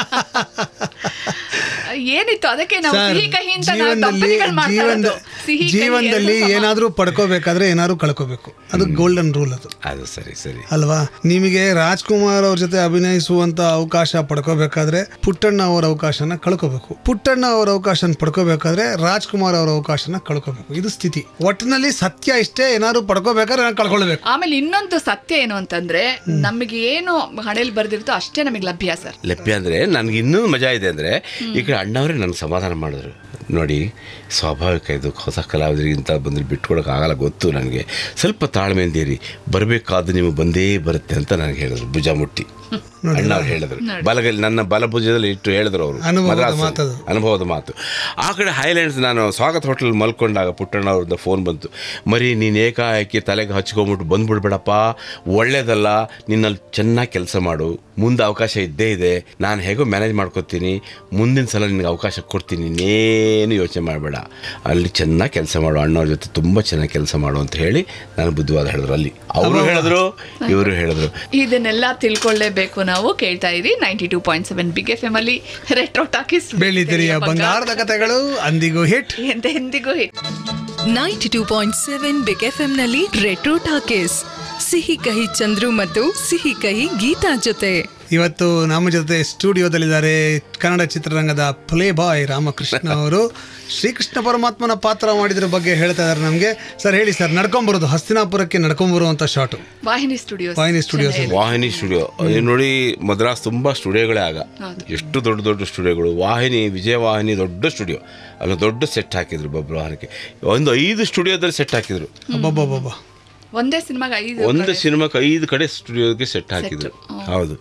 ಏನಿತ್ತು ಅದಕ್ಕೆ ನಾವು ಸರ್, ಸಿಹಿ ಕಹಿ ಅಂತ ನಾವು ಜೀವನದಲ್ಲಿ ದಂಪತಿಗಳು ಮಾಡ್ತಾ ಜೀವನದ ಇರೋದು. ಸಿಹಿ ಕಹಿ ಜೀವನದಲ್ಲಿ ಎರಡೂ ಸಮ. ಏನಾದ್ರೂ ಪಡ್ಕೋಬೇಕಾದ್ರೆ ಏನಾದ್ರೂ ಕಳ್ಕೋಬೇಕು ಅದು ಗೋಲ್ಡನ್ ರೂಲ್ ಅದು ಅದು ಸರಿ ಸರಿ ಅಲ್ವಾ ನಿಮಗೆ ರಾಜ್ಕುಮಾರ್ ಅವ್ರ ಜೊತೆ ಅಭಿನಯಿಸುವಂತ ಅವಕಾಶ ಪಡ್ಕೋಬೇಕಾದ್ರೆ ಪುಟ್ಟಣ್ಣ ಅವರ ಅವಕಾಶನ ಕಳ್ಕೋಬೇಕು ಪುಟ್ಟಣ್ಣ ಅವರ ಅವಕಾಶನ ಪಡ್ಕೋಬೇಕಾದ್ರೆ ರಾಜ್ಕುಮಾರ್ ಅವರ ಅವಕಾಶನ ಕಳ್ಕೋಬೇಕು ಇದು ಸ್ಥಿತಿ ಒಟ್ಟಿನಲ್ಲಿ ಸತ್ಯ ಇಷ್ಟೇ ಏನಾದ್ರು ಪಡ್ಕೋಬೇಕಾದ್ರೆ ನಾನು ಕಳ್ಕೊಳ್ಬೇಕು ಆಮೇಲೆ ಇನ್ನೊಂದು ಸತ್ಯ ಏನು ಅಂತಂದ್ರೆ ನಮಗೆ ಏನು ಹಣೆಯಲ್ಲಿ ಬರ್ದಿರುತ್ತೋ ಅಷ್ಟೇ ನಮಗೆ ಲಭ್ಯ ಸರ್ ಲೆಪ್ಪೆ ಅಂದರೆ ನನಗೆ ಇನ್ನೂ ಮಜಾ ಇದೆ ಅಂದರೆ ಈ ಕಡೆ ಅಣ್ಣವರೇ ನನಗೆ ಸಮಾಧಾನ ಮಾಡಿದ್ರು ನೋಡಿ ಸ್ವಾಭಾವಿಕ ಇದು ಹೊಸ ಕಲಾವಿದರಿಗಿಂತ ಬಂದರೆ ಬಿಟ್ಕೊಡೋಕೆ ಆಗಲ್ಲ ಗೊತ್ತು ನನಗೆ ಸ್ವಲ್ಪ ತಾಳ್ಮೆಯಿಂದ ಇರಿ ಬರಬೇಕಾದ ನಿಮಗೆ ಬಂದೇ ಬರುತ್ತೆ ಅಂತ ನನಗೆ ಹೇಳಿದ್ರು ಭುಜ ಮುಟ್ಟಿ ಅಣ್ಣವ್ರು ಹೇಳಿದ್ರು ಬಲಗಲ್ಲಿ ನನ್ನ ಬಲಭುಜದಲ್ಲಿ ಇಟ್ಟು ಹೇಳಿದ್ರು ಅವರು ಅನುಭವದ ಮದ್ರಾಸಲ್ಲಿ. ಮಾತದು. ಅನುಭವದ ಮಾತು ಆ ಕಡೆ ಹೈಲ್ಯಾಂಡ್ಸ್ ನಾನು ಸ್ವಾಗತ ಹೋಟೆಲ್ ಮಲ್ಕೊಂಡಾಗ ಪುಟ್ಟಣ್ಣ ಅವ್ರದ್ದು ಫೋನ್ ಬಂತು ಮರಿ ನೀನು ಏಕಾಏಕಿ ತಲೆಗೆ ಹಚ್ಕೊಂಬಿಟ್ಟು ಬಂದ್ಬಿಡ್ಬೇಡಪ್ಪ ಒಳ್ಳೇದಲ್ಲ ನಿನ್ನಲ್ಲಿ ಚೆನ್ನಾಗಿ ಕೆಲಸ ಮಾಡು ಮುಂದೆ ಅವಕಾಶ ಇದ್ದೇ ಇದೆ ನಾನು ಹೇಗೋ ಮ್ಯಾನೇಜ್ ಮಾಡ್ಕೊತೀನಿ ಮುಂದಿನ ಸಲ ನಿನಗೆ ಅವಕಾಶ ಕೊಡ್ತೀನಿ ಇನ್ನೇನು ಯೋಚನೆ ಮಾಡಬೇಡ ಅಲ್ಲಿ ಚೆನ್ನಾಗಿ ಕೆಲಸ ಮಾಡು ಅಣ್ಣವ್ರ ಜೊತೆ ತುಂಬ ಚೆನ್ನಾಗಿ ಕೆಲಸ ಮಾಡು ಅಂತ ಹೇಳಿ ನಾನು ಬುದ್ಧಿವಾದ ಹೇಳಿದ್ರು ಅಲ್ಲಿ ಅವರು ಹೇಳಿದ್ರು ಇವರು ಹೇಳಿದ್ರು ಇದನ್ನೆಲ್ಲ ತಿಳ್ಕೊಳ್ಳೇಬೇಕು ನಾವು ಕೇಳ್ತಾ ಇರಿ ninety two point seven big F M ಅಲ್ಲಿ ರೆಟ್ರೋ ಟಾಕೀಸ್ ಬೆಳ್ಳಿ ತೆರೆಯ ಬಂಗಾರದ ಕಥೆಗಳು ಅಂದಿಗೂ ಹಿಟ್ ಎಂದೆಂದಿಗೂ hit ninety two point seven big F ನಲ್ಲಿ ರೆಟ್ರೋ ಟಾಕೀಸ್ ಸಿಹಿ ಕಹಿ ಚಂದ್ರು ಮತ್ತು ಸಿಹಿ ಕಹಿ ಗೀತಾ ಜೊತೆ ಇವತ್ತು ನಮ್ಮ ಜೊತೆ ಸ್ಟುಡಿಯೋದಲ್ಲಿದ್ದಾರೆ ಕನ್ನಡ ಚಿತ್ರರಂಗದ ಪ್ಲೇ ಬಾಯ್ ರಾಮಕೃಷ್ಣ ಅವರು ಶ್ರೀಕೃಷ್ಣ ಪರಮಾತ್ಮನ ಪಾತ್ರ ಮಾಡಿದ್ರ ಬಗ್ಗೆ ಹೇಳ್ತಾ ಇದ್ದಾರೆ ನಮಗೆ ಸರ್ ಹೇಳಿ ಸರ್ ನಡ್ಕೊಂಬರೋದು ಹಸ್ತಿನಾಪುರಕ್ಕೆ ನಡ್ಕೊಂಬರುವಂತ shot Vahini studios Vahini studios Vahini studio ಅದು ನೋಡಿ ಮದ್ರಾಸ್ ತುಂಬ ಸ್ಟುಡಿಯೋಗಳೇ ಆಗ ಎಷ್ಟು ದೊಡ್ಡ ದೊಡ್ಡ ಸ್ಟುಡಿಯೋಗಳು ವಾಹಿನಿ ವಿಜಯವಾಹಿನಿ ದೊಡ್ಡ ಸ್ಟುಡಿಯೋ ಅಲ್ಲಿ ದೊಡ್ಡ ಸೆಟ್ ಹಾಕಿದ್ರು ಬೊಬ್ಬರ ವಾಹನಕ್ಕೆ ಒಂದು ಐದು ಸ್ಟುಡಿಯೋದಲ್ಲಿ ಸೆಟ್ ಹಾಕಿದ್ರು ಅಬ್ಬಬ್ಬಬ್ಬ ಒಂದೇ ಸಿನಿಮಾಗೆ ಐದು ಒಂದು ಸಿನಿಮಾಕ್ಕೆ ಐದು ಕಡೆ ಸ್ಟುಡಿಯೋಗೆ ಸೆಟ್ ಹಾಕಿದ್ರು ಹೌದು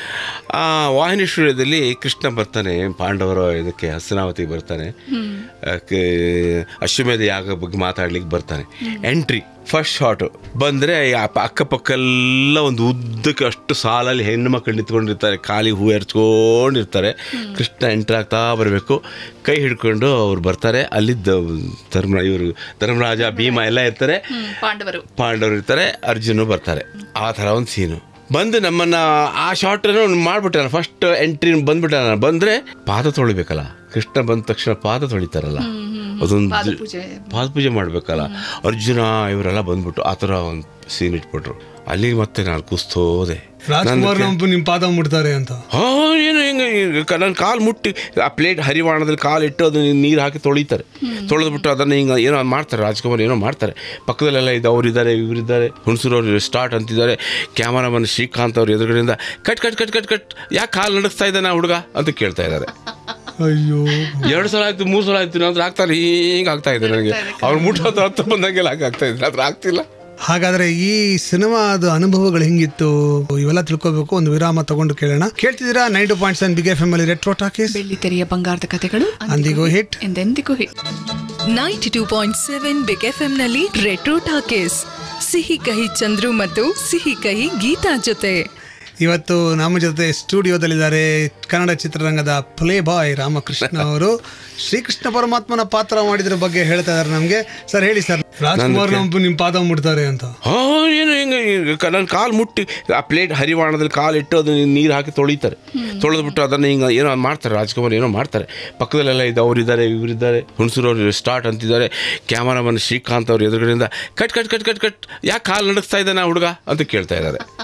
ಆ ವಾಹಿನಿ ಸ್ಟುಡಿಯೋದಲ್ಲಿ ಕೃಷ್ಣ ಬರ್ತಾನೆ ಪಾಂಡವರ ಇದಕ್ಕೆ ಹಸ್ತನಾವತಿಗೆ ಬರ್ತಾನೆ ಆ, ಕ- ಅಶ್ವಮೇಧ ಯಾಗ ಬಗ್ಗೆ ಮಾತಾಡ್ಲಿಕ್ಕೆ ಬರ್ತಾನೆ ಎಂಟ್ರಿ ಫಸ್ಟ್ ಶಾಟು ಬಂದರೆ ಅಕ್ಕಪಕ್ಕೆಲ್ಲ ಒಂದು ಉದ್ದಕ್ಕೆ ಅಷ್ಟು ಸಾಲಲ್ಲಿ ಹೆಣ್ಣು ಮಕ್ಕಳು ನಿಂತ್ಕೊಂಡಿರ್ತಾರೆ ಖಾಲಿ ಹೂ ಎರಚ್ಕೊಂಡಿರ್ತಾರೆ ಕೃಷ್ಣ ಎಂಟ್ರ್ ಆಗ್ತಾ ಬರಬೇಕು ಕೈ ಹಿಡ್ಕೊಂಡು ಅವ್ರು ಬರ್ತಾರೆ ಅಲ್ಲಿದ್ದ ಧರ್ಮ ಇವರು ಧರ್ಮರಾಜ ಭೀಮ ಎಲ್ಲ ಇರ್ತಾರೆ ಹ್ಮ್, ಪಾಂಡವರು ಪಾಂಡವರು ಇರ್ತಾರೆ ಅರ್ಜುನು ಬರ್ತಾರೆ ಆ ಥರ ಒಂದು ಸೀನು ಬಂದು ನಮ್ಮನ್ನ ಆ ಶಾರ್ಟ್ ಮಾಡ್ಬಿಟ್ಟಾನ ಫಸ್ಟ್ ಎಂಟ್ರಿ ಬಂದ್ಬಿಟ್ಟಾನ ಬಂದ್ರೆ ಪಾದ ತೊಳಿಬೇಕಲ್ಲ ಕೃಷ್ಣ ಬಂದ ತಕ್ಷಣ ಪಾದ ತೊಳಿತಾರಲ್ಲ ಅದೊಂದು ಪಾದಪೂಜೆ. ಪಾದ ಪೂಜೆ ಮಾಡ್ಬೇಕಲ್ಲ ಅರ್ಜುನ ಇವರೆಲ್ಲ ಬಂದ್ಬಿಟ್ಟು ಆ ಥರ ಒಂದು ಸೀನ್ ಇಟ್ಬಿಟ್ರು ಅಲ್ಲಿಗೆ ಮತ್ತೆ ನಾನು ಕುಸ್ತೋದೆ ರಾಜ್ಕುಮಾರ್ ನಮ್ಮ ನಿಮ್ ಪಾದ ಮುಟ್ತಾರೆ ಅಂತ ಹಾ ಏನು ಹಿಂಗೆ ನನ್ನ ಕಾಲು ಮುಟ್ಟಿ ಆ ಪ್ಲೇಟ್ ಹರಿವಾಣದಲ್ಲಿ ಕಾಲು ಇಟ್ಟು ಅದನ್ನ ನೀರು ಹಾಕಿ ತೊಳಿತಾರೆ ತೊಳೆದ್ಬಿಟ್ಟು ಅದನ್ನು ಹಿಂಗೆ ಏನೋ ಮಾಡ್ತಾರೆ ರಾಜ್ಕುಮಾರ್ ಏನೋ ಮಾಡ್ತಾರೆ ಪಕ್ಕದಲ್ಲೆಲ್ಲ ಇದು ಅವರಿದ್ದಾರೆ ಇವರಿದ್ದಾರೆ ಹುಣಸೂರು ಅವರು ಸ್ಟಾರ್ಟ್ ಅಂತಿದ್ದಾರೆ ಕ್ಯಾಮರಾಮನ್ ಶ್ರೀಕಾಂತ್ ಅವ್ರ ಎದುರುಗಡೆಯಿಂದ cut cut cut cut cut ಯಾಕೆ ಕಾಲು ನಡೆಸ್ತಾ ಇದ್ದಾನೆ ಆ ಹುಡುಗ ಅಂತ ಕೇಳ್ತಾ ಇದ್ದಾರೆ ಅಯ್ಯೋ ಎರಡು ಸಲ ಆಯ್ತು ಮೂರು ಸಲ ಆಯ್ತು ನಂತರ ಆಗ್ತಾರೆ ಹಿಂಗೆ ಆಗ್ತಾ ಇದೆ ನನಗೆ ಅವ್ರು ಮುಟ್ಟೋದು ಹತ್ತು ಬಂದಂಗೆಲ್ಲ ಹಾಗೆ ಆಗ್ತಾ ಇದ್ರೆ ಅದ್ರ ಆಗ್ತಿಲ್ಲ ಹಾಗಾದ್ರೆ ಈ ಸಿನಿಮಾದ ಅನುಭವಗಳು ಹೆಂಗಿತ್ತು ಇವೆಲ್ಲ ತಿಳ್ಕೊಬೇಕು ಒಂದು ವಿರಾಮ ತಗೊಂಡು ಕೇಳೋಣ ಕೇಳ್ತಿದ್ದೀರಾ nine two point seven big F M ಅಲ್ಲಿ ರೆಟ್ರೋ ಟಾಕೀಸ್ ಬೆಳ್ಳಿ ತೆರೆಯ ಬಂಗಾರದ ಕಥೆಗಳು ಅಂದಿಗೂ ಹಿಟ್ ಎಂದೆಂದಿಗೂ hit ninety two point seven big F ನಲ್ಲಿ ರೆಟ್ರೋ ಟಾಕೀಸ್ ಸಿಹಿ ಕಹಿ ಚಂದ್ರು ಮತ್ತು ಸಿಹಿ ಕಹಿ ಗೀತಾ ಜೊತೆ ಇವತ್ತು ನಮ್ಮ ಜೊತೆ ಸ್ಟುಡಿಯೋದಲ್ಲಿದ್ದಾರೆ ಕನ್ನಡ ಚಿತ್ರರಂಗದ ಪ್ಲೇ ಬಾಯ್ ರಾಮಕೃಷ್ಣ ಅವರು ಶ್ರೀಕೃಷ್ಣ ಪರಮಾತ್ಮನ ಪಾತ್ರ ಮಾಡಿದ್ರ ಬಗ್ಗೆ ಹೇಳ್ತಾ ಇದ್ದಾರೆ ನಮಗೆ ಸರ್ ಹೇಳಿ ಸರ್ ರಾಜ್ಕುಮಾರ್ ನಮ್ಮ ನಿಮ್ ಪಾದ ಮುಟ್ತಾರೆ ಅಂತ ಹಾ ಏನು ಹಿಂಗೆ ನನ್ನ ಕಾಲು ಮುಟ್ಟಿ ಆ ಪ್ಲೇಟ್ ಹರಿವಾಣದಲ್ಲಿ ಕಾಲು ಇಟ್ಟು ಅದನ್ನ ನೀರು ಹಾಕಿ ತೊಳಿತಾರೆ ತೊಳೆದ್ಬಿಟ್ಟು ಅದನ್ನು ಹಿಂಗೆ ಏನೋ ಮಾಡ್ತಾರೆ ರಾಜ್ಕುಮಾರ್ ಏನೋ ಮಾಡ್ತಾರೆ ಪಕ್ಕದಲ್ಲೆಲ್ಲ ಇದು ಅವರಿದ್ದಾರೆ ಇವರಿದ್ದಾರೆ ಹುಣಸೂರು ಅವರು ಸ್ಟಾರ್ಟ್ ಅಂತಿದ್ದಾರೆ ಕ್ಯಾಮರಾಮನ್ ಶ್ರೀಕಾಂತ್ ಅವ್ರ ಎದುರುಗಡೆಯಿಂದ cut cut cut cut cut ಯಾಕೆ ಕಾಲು ನಡೆಸ್ತಾ ಇದ್ದಾನೆ ಆ ಹುಡುಗ ಅಂತ ಕೇಳ್ತಾ ಇದ್ದಾರೆ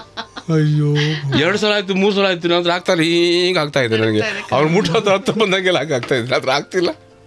ಅಯ್ಯೋ ಎರಡು ಸಲ ಆಯ್ತು ಮೂರು ಸಲ ಆಯ್ತು ನಂತರ ಆಗ್ತಾರೆ ಹಿಂಗೆ ಆಗ್ತಾ ಇದೆ ನನಗೆ ಅವ್ರು ಮುಟ್ಟ ಹತ್ರ ಹತ್ರ ಬಂದಂಗೆಲ್ಲ ಹಾಗೆ ಆಗ್ತಾ ಇದ್ರೆ ಅದ್ರ ಆಗ್ತಿಲ್ಲ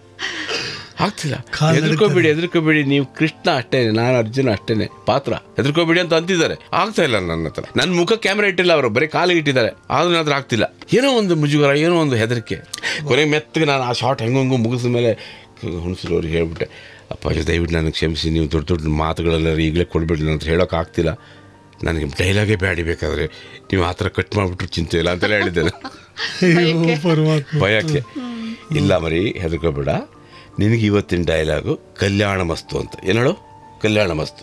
ಆಗ್ತಿಲ್ಲ ಕಾಲ್ ಹೆದರ್ಕೋಬೇಡಿ ಹೆದರ್ಕೋಬೇಡಿ ನೀವು ಕೃಷ್ಣ ಅಷ್ಟೇನೆ ನಾನು ಅರ್ಜುನ ಅಷ್ಟೇನೆ ಪಾತ್ರ ಹೆದರ್ಕೋಬೇಡಿ ಅಂತ ಅಂತಿದ್ದಾರೆ ಆಗ್ತಾ ಇಲ್ಲ ನನ್ನ ಹತ್ರ ನನ್ನ ಮುಖ ಕ್ಯಾಮ್ರಾ ಇಟ್ಟಿಲ್ಲ ಅವರು ಬರೀ ಕಾಲಿಗೆ ಇಟ್ಟಿದ್ದಾರೆ ಆದ್ರೂ ನನ್ನ ಹತ್ರ ಆಗ್ತಿಲ್ಲ ಏನೋ ಒಂದು ಮುಜುಗರ ಏನೋ ಒಂದು ಹೆದರಿಕೆ ಕೊನೆಗೆ ಮೆತ್ತಗೆ ನಾನು ಆ ಶಾರ್ಟ್ ಹೆಂಗಂಗೂ ಮುಗಿಸಿದ ಮೇಲೆ ಹುಣಸೂರು ಅವ್ರಿಗೆ ಹೇಳ್ಬಿಟ್ಟೆ ಅಪ್ಪಾಜಿ ದಯವಿಟ್ಟು ನನಗೆ ಕ್ಷಮಿಸಿ ನೀವು ದೊಡ್ಡ ದೊಡ್ಡ ಮಾತುಗಳೆಲ್ಲ ಈಗಲೇ ಕೊಡ್ಬೇಡಿ ಅಂತ ಹೇಳೋಕೆ ಆಗ್ತಿಲ್ಲ ನನಗೆ ಡೈಲಾಗೇ ಬ್ಯಾಡಿ ಬೇಕಾದ್ರೆ ನೀವು ಆ ಥರ ಕಟ್ ಮಾಡಿಬಿಟ್ರು ಚಿಂತೆ ಇಲ್ಲ ಅಂತೆಲ್ಲ ಹೇಳಿದ್ದೇನೆ ಅಯ್ಯೋ ಪರಮಾತ್ಮ ಭಯಕ್ಕೆ ಇಲ್ಲ ಮರಿ ಹೆದರ್ಕೋಬೇಡ ನಿನಗೆ ಇವತ್ತಿನ ಡೈಲಾಗು ಕಲ್ಯಾಣ ಮಸ್ತು ಅಂತ ಏನು ಹೇಳು ಕಲ್ಯಾಣ ಮಸ್ತು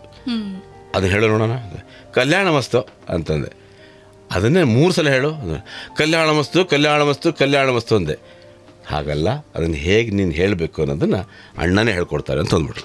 ಅದು ಹೇಳು ನೋಡೋಣ ಕಲ್ಯಾಣ ಮಸ್ತು ಅಂತಂದೆ ಅದನ್ನೇ ಮೂರು ಸಲ ಹೇಳು ಅಂದೆ. ಕಲ್ಯಾಣ ಮಸ್ತು ಕಲ್ಯಾಣ ಮಸ್ತು ಕಲ್ಯಾಣ ಮಸ್ತು ಅಂದೆ ಹಾಗಲ್ಲ ಅದನ್ನು ಹೇಗೆ ನೀನು ಹೇಳಬೇಕು ಅನ್ನೋದನ್ನು ಅಣ್ಣನೇ ಹೇಳ್ಕೊಡ್ತಾರೆ ಅಂತ ಅಂದ್ಬಿಟ್ರು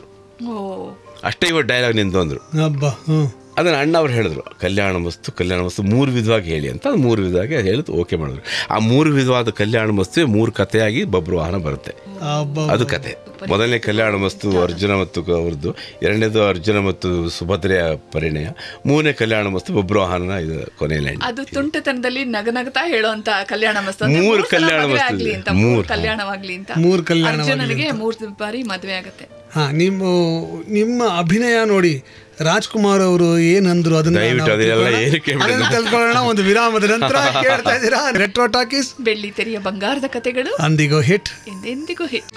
ಓ ಅಷ್ಟೇ ಇವತ್ತು ಡೈಲಾಗ್ ನಿಂದು ಅಂದರು ಹಬ್ಬ ಹ್ಞೂ ಅದನ್ನು ಅಣ್ಣ ಅವ್ರು ಹೇಳಿದ್ರು ಕಲ್ಯಾಣ ಮಸ್ತು ಕಲ್ಯಾಣ ಮಸ್ತು ಮೂರು ವಿಧವಾಗಿ ಹೇಳಿ ಅಂತ ಅದು ಮೂರು ವಿಧವಾಗಿ ಹೇಳಿದ್ದು ಓಕೆ ಮಾಡಿದ್ರು ಆ ಮೂರು ವಿಧವಾದ ಕಲ್ಯಾಣ ಮಸ್ತು ಮೂರು ಕಥೆಯಾಗಿ ಬಬ್ರು ವಾಹನ ಬರುತ್ತೆ ಹಬ್ಬ ಅದು ಕತೆ ಮೊದಲನೇ ಕಲ್ಯಾಣ ಮಸ್ತು ಅರ್ಜುನ ಮತ್ತು ಕ- ಅವ್ರದ್ದು ಎರಡನೇದು ಅರ್ಜುನ ಮತ್ತು ಸುಭದ್ರೆಯ ಪರಿಣಯ ಮೂರನೇ ಕಲ್ಯಾಣ ಮಸ್ತು ಬಬ್ರು ವಾಹನ ಇದು ಕೊನೆಯಲ್ಲಿ ಅದು ತುಂಟತನದಲ್ಲಿ ನಗನಗ್ತಾ ಹೇಳುವಂತ ಕಲ್ಯಾಣ ಮಸ್ತು ಅಂದ್ರೆ ಮೂರು ಮೂರು ಸಲ ಕಲ್ಯಾಣ ಮದ್ವೆ ಮಸ್ತು ಆಗ್ಲಿ ಇದೆ. ಅಂತ ಮೂರು ಮೂರು. ಕಲ್ಯಾಣವಾಗ್ಲಿ ಅಂತ ಮೂರು ಕಲ್ಯಾಣವಾಗ್ಲಿ ಅರ್ಜುನನಿಗೆ ಮೂರು ಬಾರಿ ಮದ್ವೆ ಆಗತ್ತೆ ಹಾ ನಿಮ್ಮ ನಿಮ್ಮ ಅಭಿನಯ ನೋಡಿ ರಾಜ್ಕುಮಾರ್ ಅವರು ಏನಂದ್ರು ಅದನ್ನ ದಯವಿಟ್ಟು ನಾವು ಅದೆಲ್ಲ ತಿಳ್ಕೊಳ್ಳೋಣ. ಏನಕ್ಕೆ ಬಿಡೋಣ? ಅದನ್ನ ತಿಳ್ಕೊಳ್ಳೋಣ ಒಂದು ವಿರಾಮದ ನಂತರ ಕೇಳ್ತಾ ಇದ್ದೀರಾ ರೆಟ್ರೋ ಟಾಕೀಸ್ ಬೆಳ್ಳಿ ತೆರೆಯ ಬಂಗಾರದ ಕತೆಗಳು ಅಂದಿಗೋ ಹಿಟ್ ಎಂದೆಂದಿಗೂ hit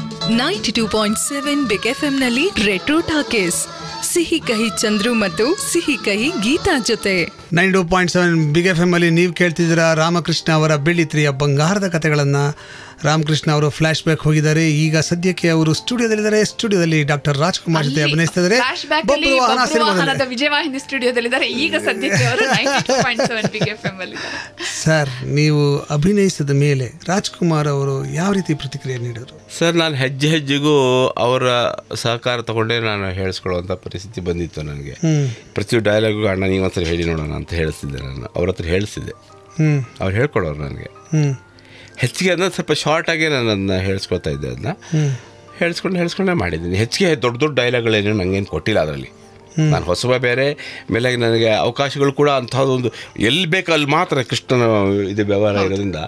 ninety two point seven big F ನಲ್ಲಿ ರೆಟ್ರೋ ಟಾಕೀಸ್ ಸಿಹಿ ಕಹಿ ಚಂದ್ರು ಮತ್ತು ಸಿಹಿ ಕಹಿ ಗೀತಾ ಜೊತೆ nine two point seven big F M ಅಲ್ಲಿ ನೀವು ಕೇಳ್ತಿದ್ದೀರಾ ರಾಮಕೃಷ್ಣ ಅವರ ಬೆಳ್ಳಿತ್ರಿಯ ಬಂಗಾರದ ಕಥೆಗಳನ್ನು ರಾಮಕೃಷ್ಣ ಅವರು ಫ್ಲಾಶ್ ಬ್ಯಾಕ್ ಹೋಗಿದ್ದಾರೆ ಈಗ ಸದ್ಯಕ್ಕೆ ಅವರು ಸ್ಟುಡಿಯೋದಲ್ಲಿದ್ದಾರೆ ಸ್ಟುಡಿಯೋದಲ್ಲಿ ಡಾಕ್ಟರ್ ರಾಜ್ಕುಮಾರ್ ಜೊತೆ ಅಭಿನಯಿಸ್ತಿದ್ದಾರೆ ಫ್ಲಾಶ್ ಬ್ಯಾಕ್ ಅಲ್ಲಿ ಬಬ್ರು ವಾಹನ ಬಬ್ರು ಸಿನಿಮಾದಲ್ಲಿ. ವಾಹನದ ವಿಜಯವಾಹಿನಿ ಸ್ಟುಡಿಯೋದಲ್ಲಿದ್ದಾರೆ ಈಗ ಸದ್ಯಕ್ಕೆ ಅವರು point seven big F M ಅಲ್ಲಿ ಸರ್ ನೀವು ಅಭಿನಯಿಸಿದ ಮೇಲೆ ರಾಜ್ಕುಮಾರ್ ಅವರು ಯಾವ ರೀತಿ ಪ್ರತಿಕ್ರಿಯೆ ನೀಡಿದ್ರು ಸರ್ ನಾನು ಹೆಜ್ಜೆ ಹೆಜ್ಜೆಗೂ ಅವರ ಸಹಕಾರ ತಗೊಂಡೇ ನಾನು ಹೇಳಿಸ್ಕೊಳ್ಳುವಂಥ ಪರಿಸ್ಥಿತಿ ಬಂದಿತ್ತು ನನಗೆ ಹ್ಮ್ ಪ್ರತಿ ಡೈಲಾಗು ಅಣ್ಣ ನೀವು ಒಂದ್ಸರಿ ಹೇಳಿ ನೋಡೋಣ ಅಂತ ಹೇಳಿಸ್ತಿದ್ದೆ ನಾನು ಅವ್ರ ಹತ್ರ ಹೇಳಿಸಿದ್ದೆ ಹ್ಮ್ ಅವ್ರು ಹೇಳ್ಕೊಡೋರು ನನಗೆ ಹ್ಮ್ ಹೆಚ್ಚಿಗೆ ಅದನ್ನ ಸ್ವಲ್ಪ ಶಾರ್ಟಾಗಿ ನಾನು ಅದನ್ನ ಹೇಳಿಸ್ಕೊಳ್ತಾ ಇದ್ದೆ ಅದನ್ನ ಹೇಳಿಸ್ಕೊಂಡು ಹೇಳಿಸ್ಕೊಂಡೇ ಮಾಡಿದ್ದೀನಿ ಹೆಚ್ಚಿಗೆ ದೊಡ್ಡ ದೊಡ್ಡ ಡೈಲಾಗ್ಗಳೇನು ನನಗೇನು ಕೊಟ್ಟಿಲ್ಲ ಅದರಲ್ಲಿ ನಾನು ಹೊಸಬ ಬೇರೆ ಮೇಲೆ ನನಗೆ ಅವಕಾಶಗಳು ಕೂಡ ಅಂಥದ್ದೊಂದು ಎಲ್ಲಿ ಬೇಕು ಅಲ್ಲಿ ಮಾತ್ರ ಕೃಷ್ಣನ ಇದು ವ್ಯವಹಾರ ಇರೋದ್ರಿಂದ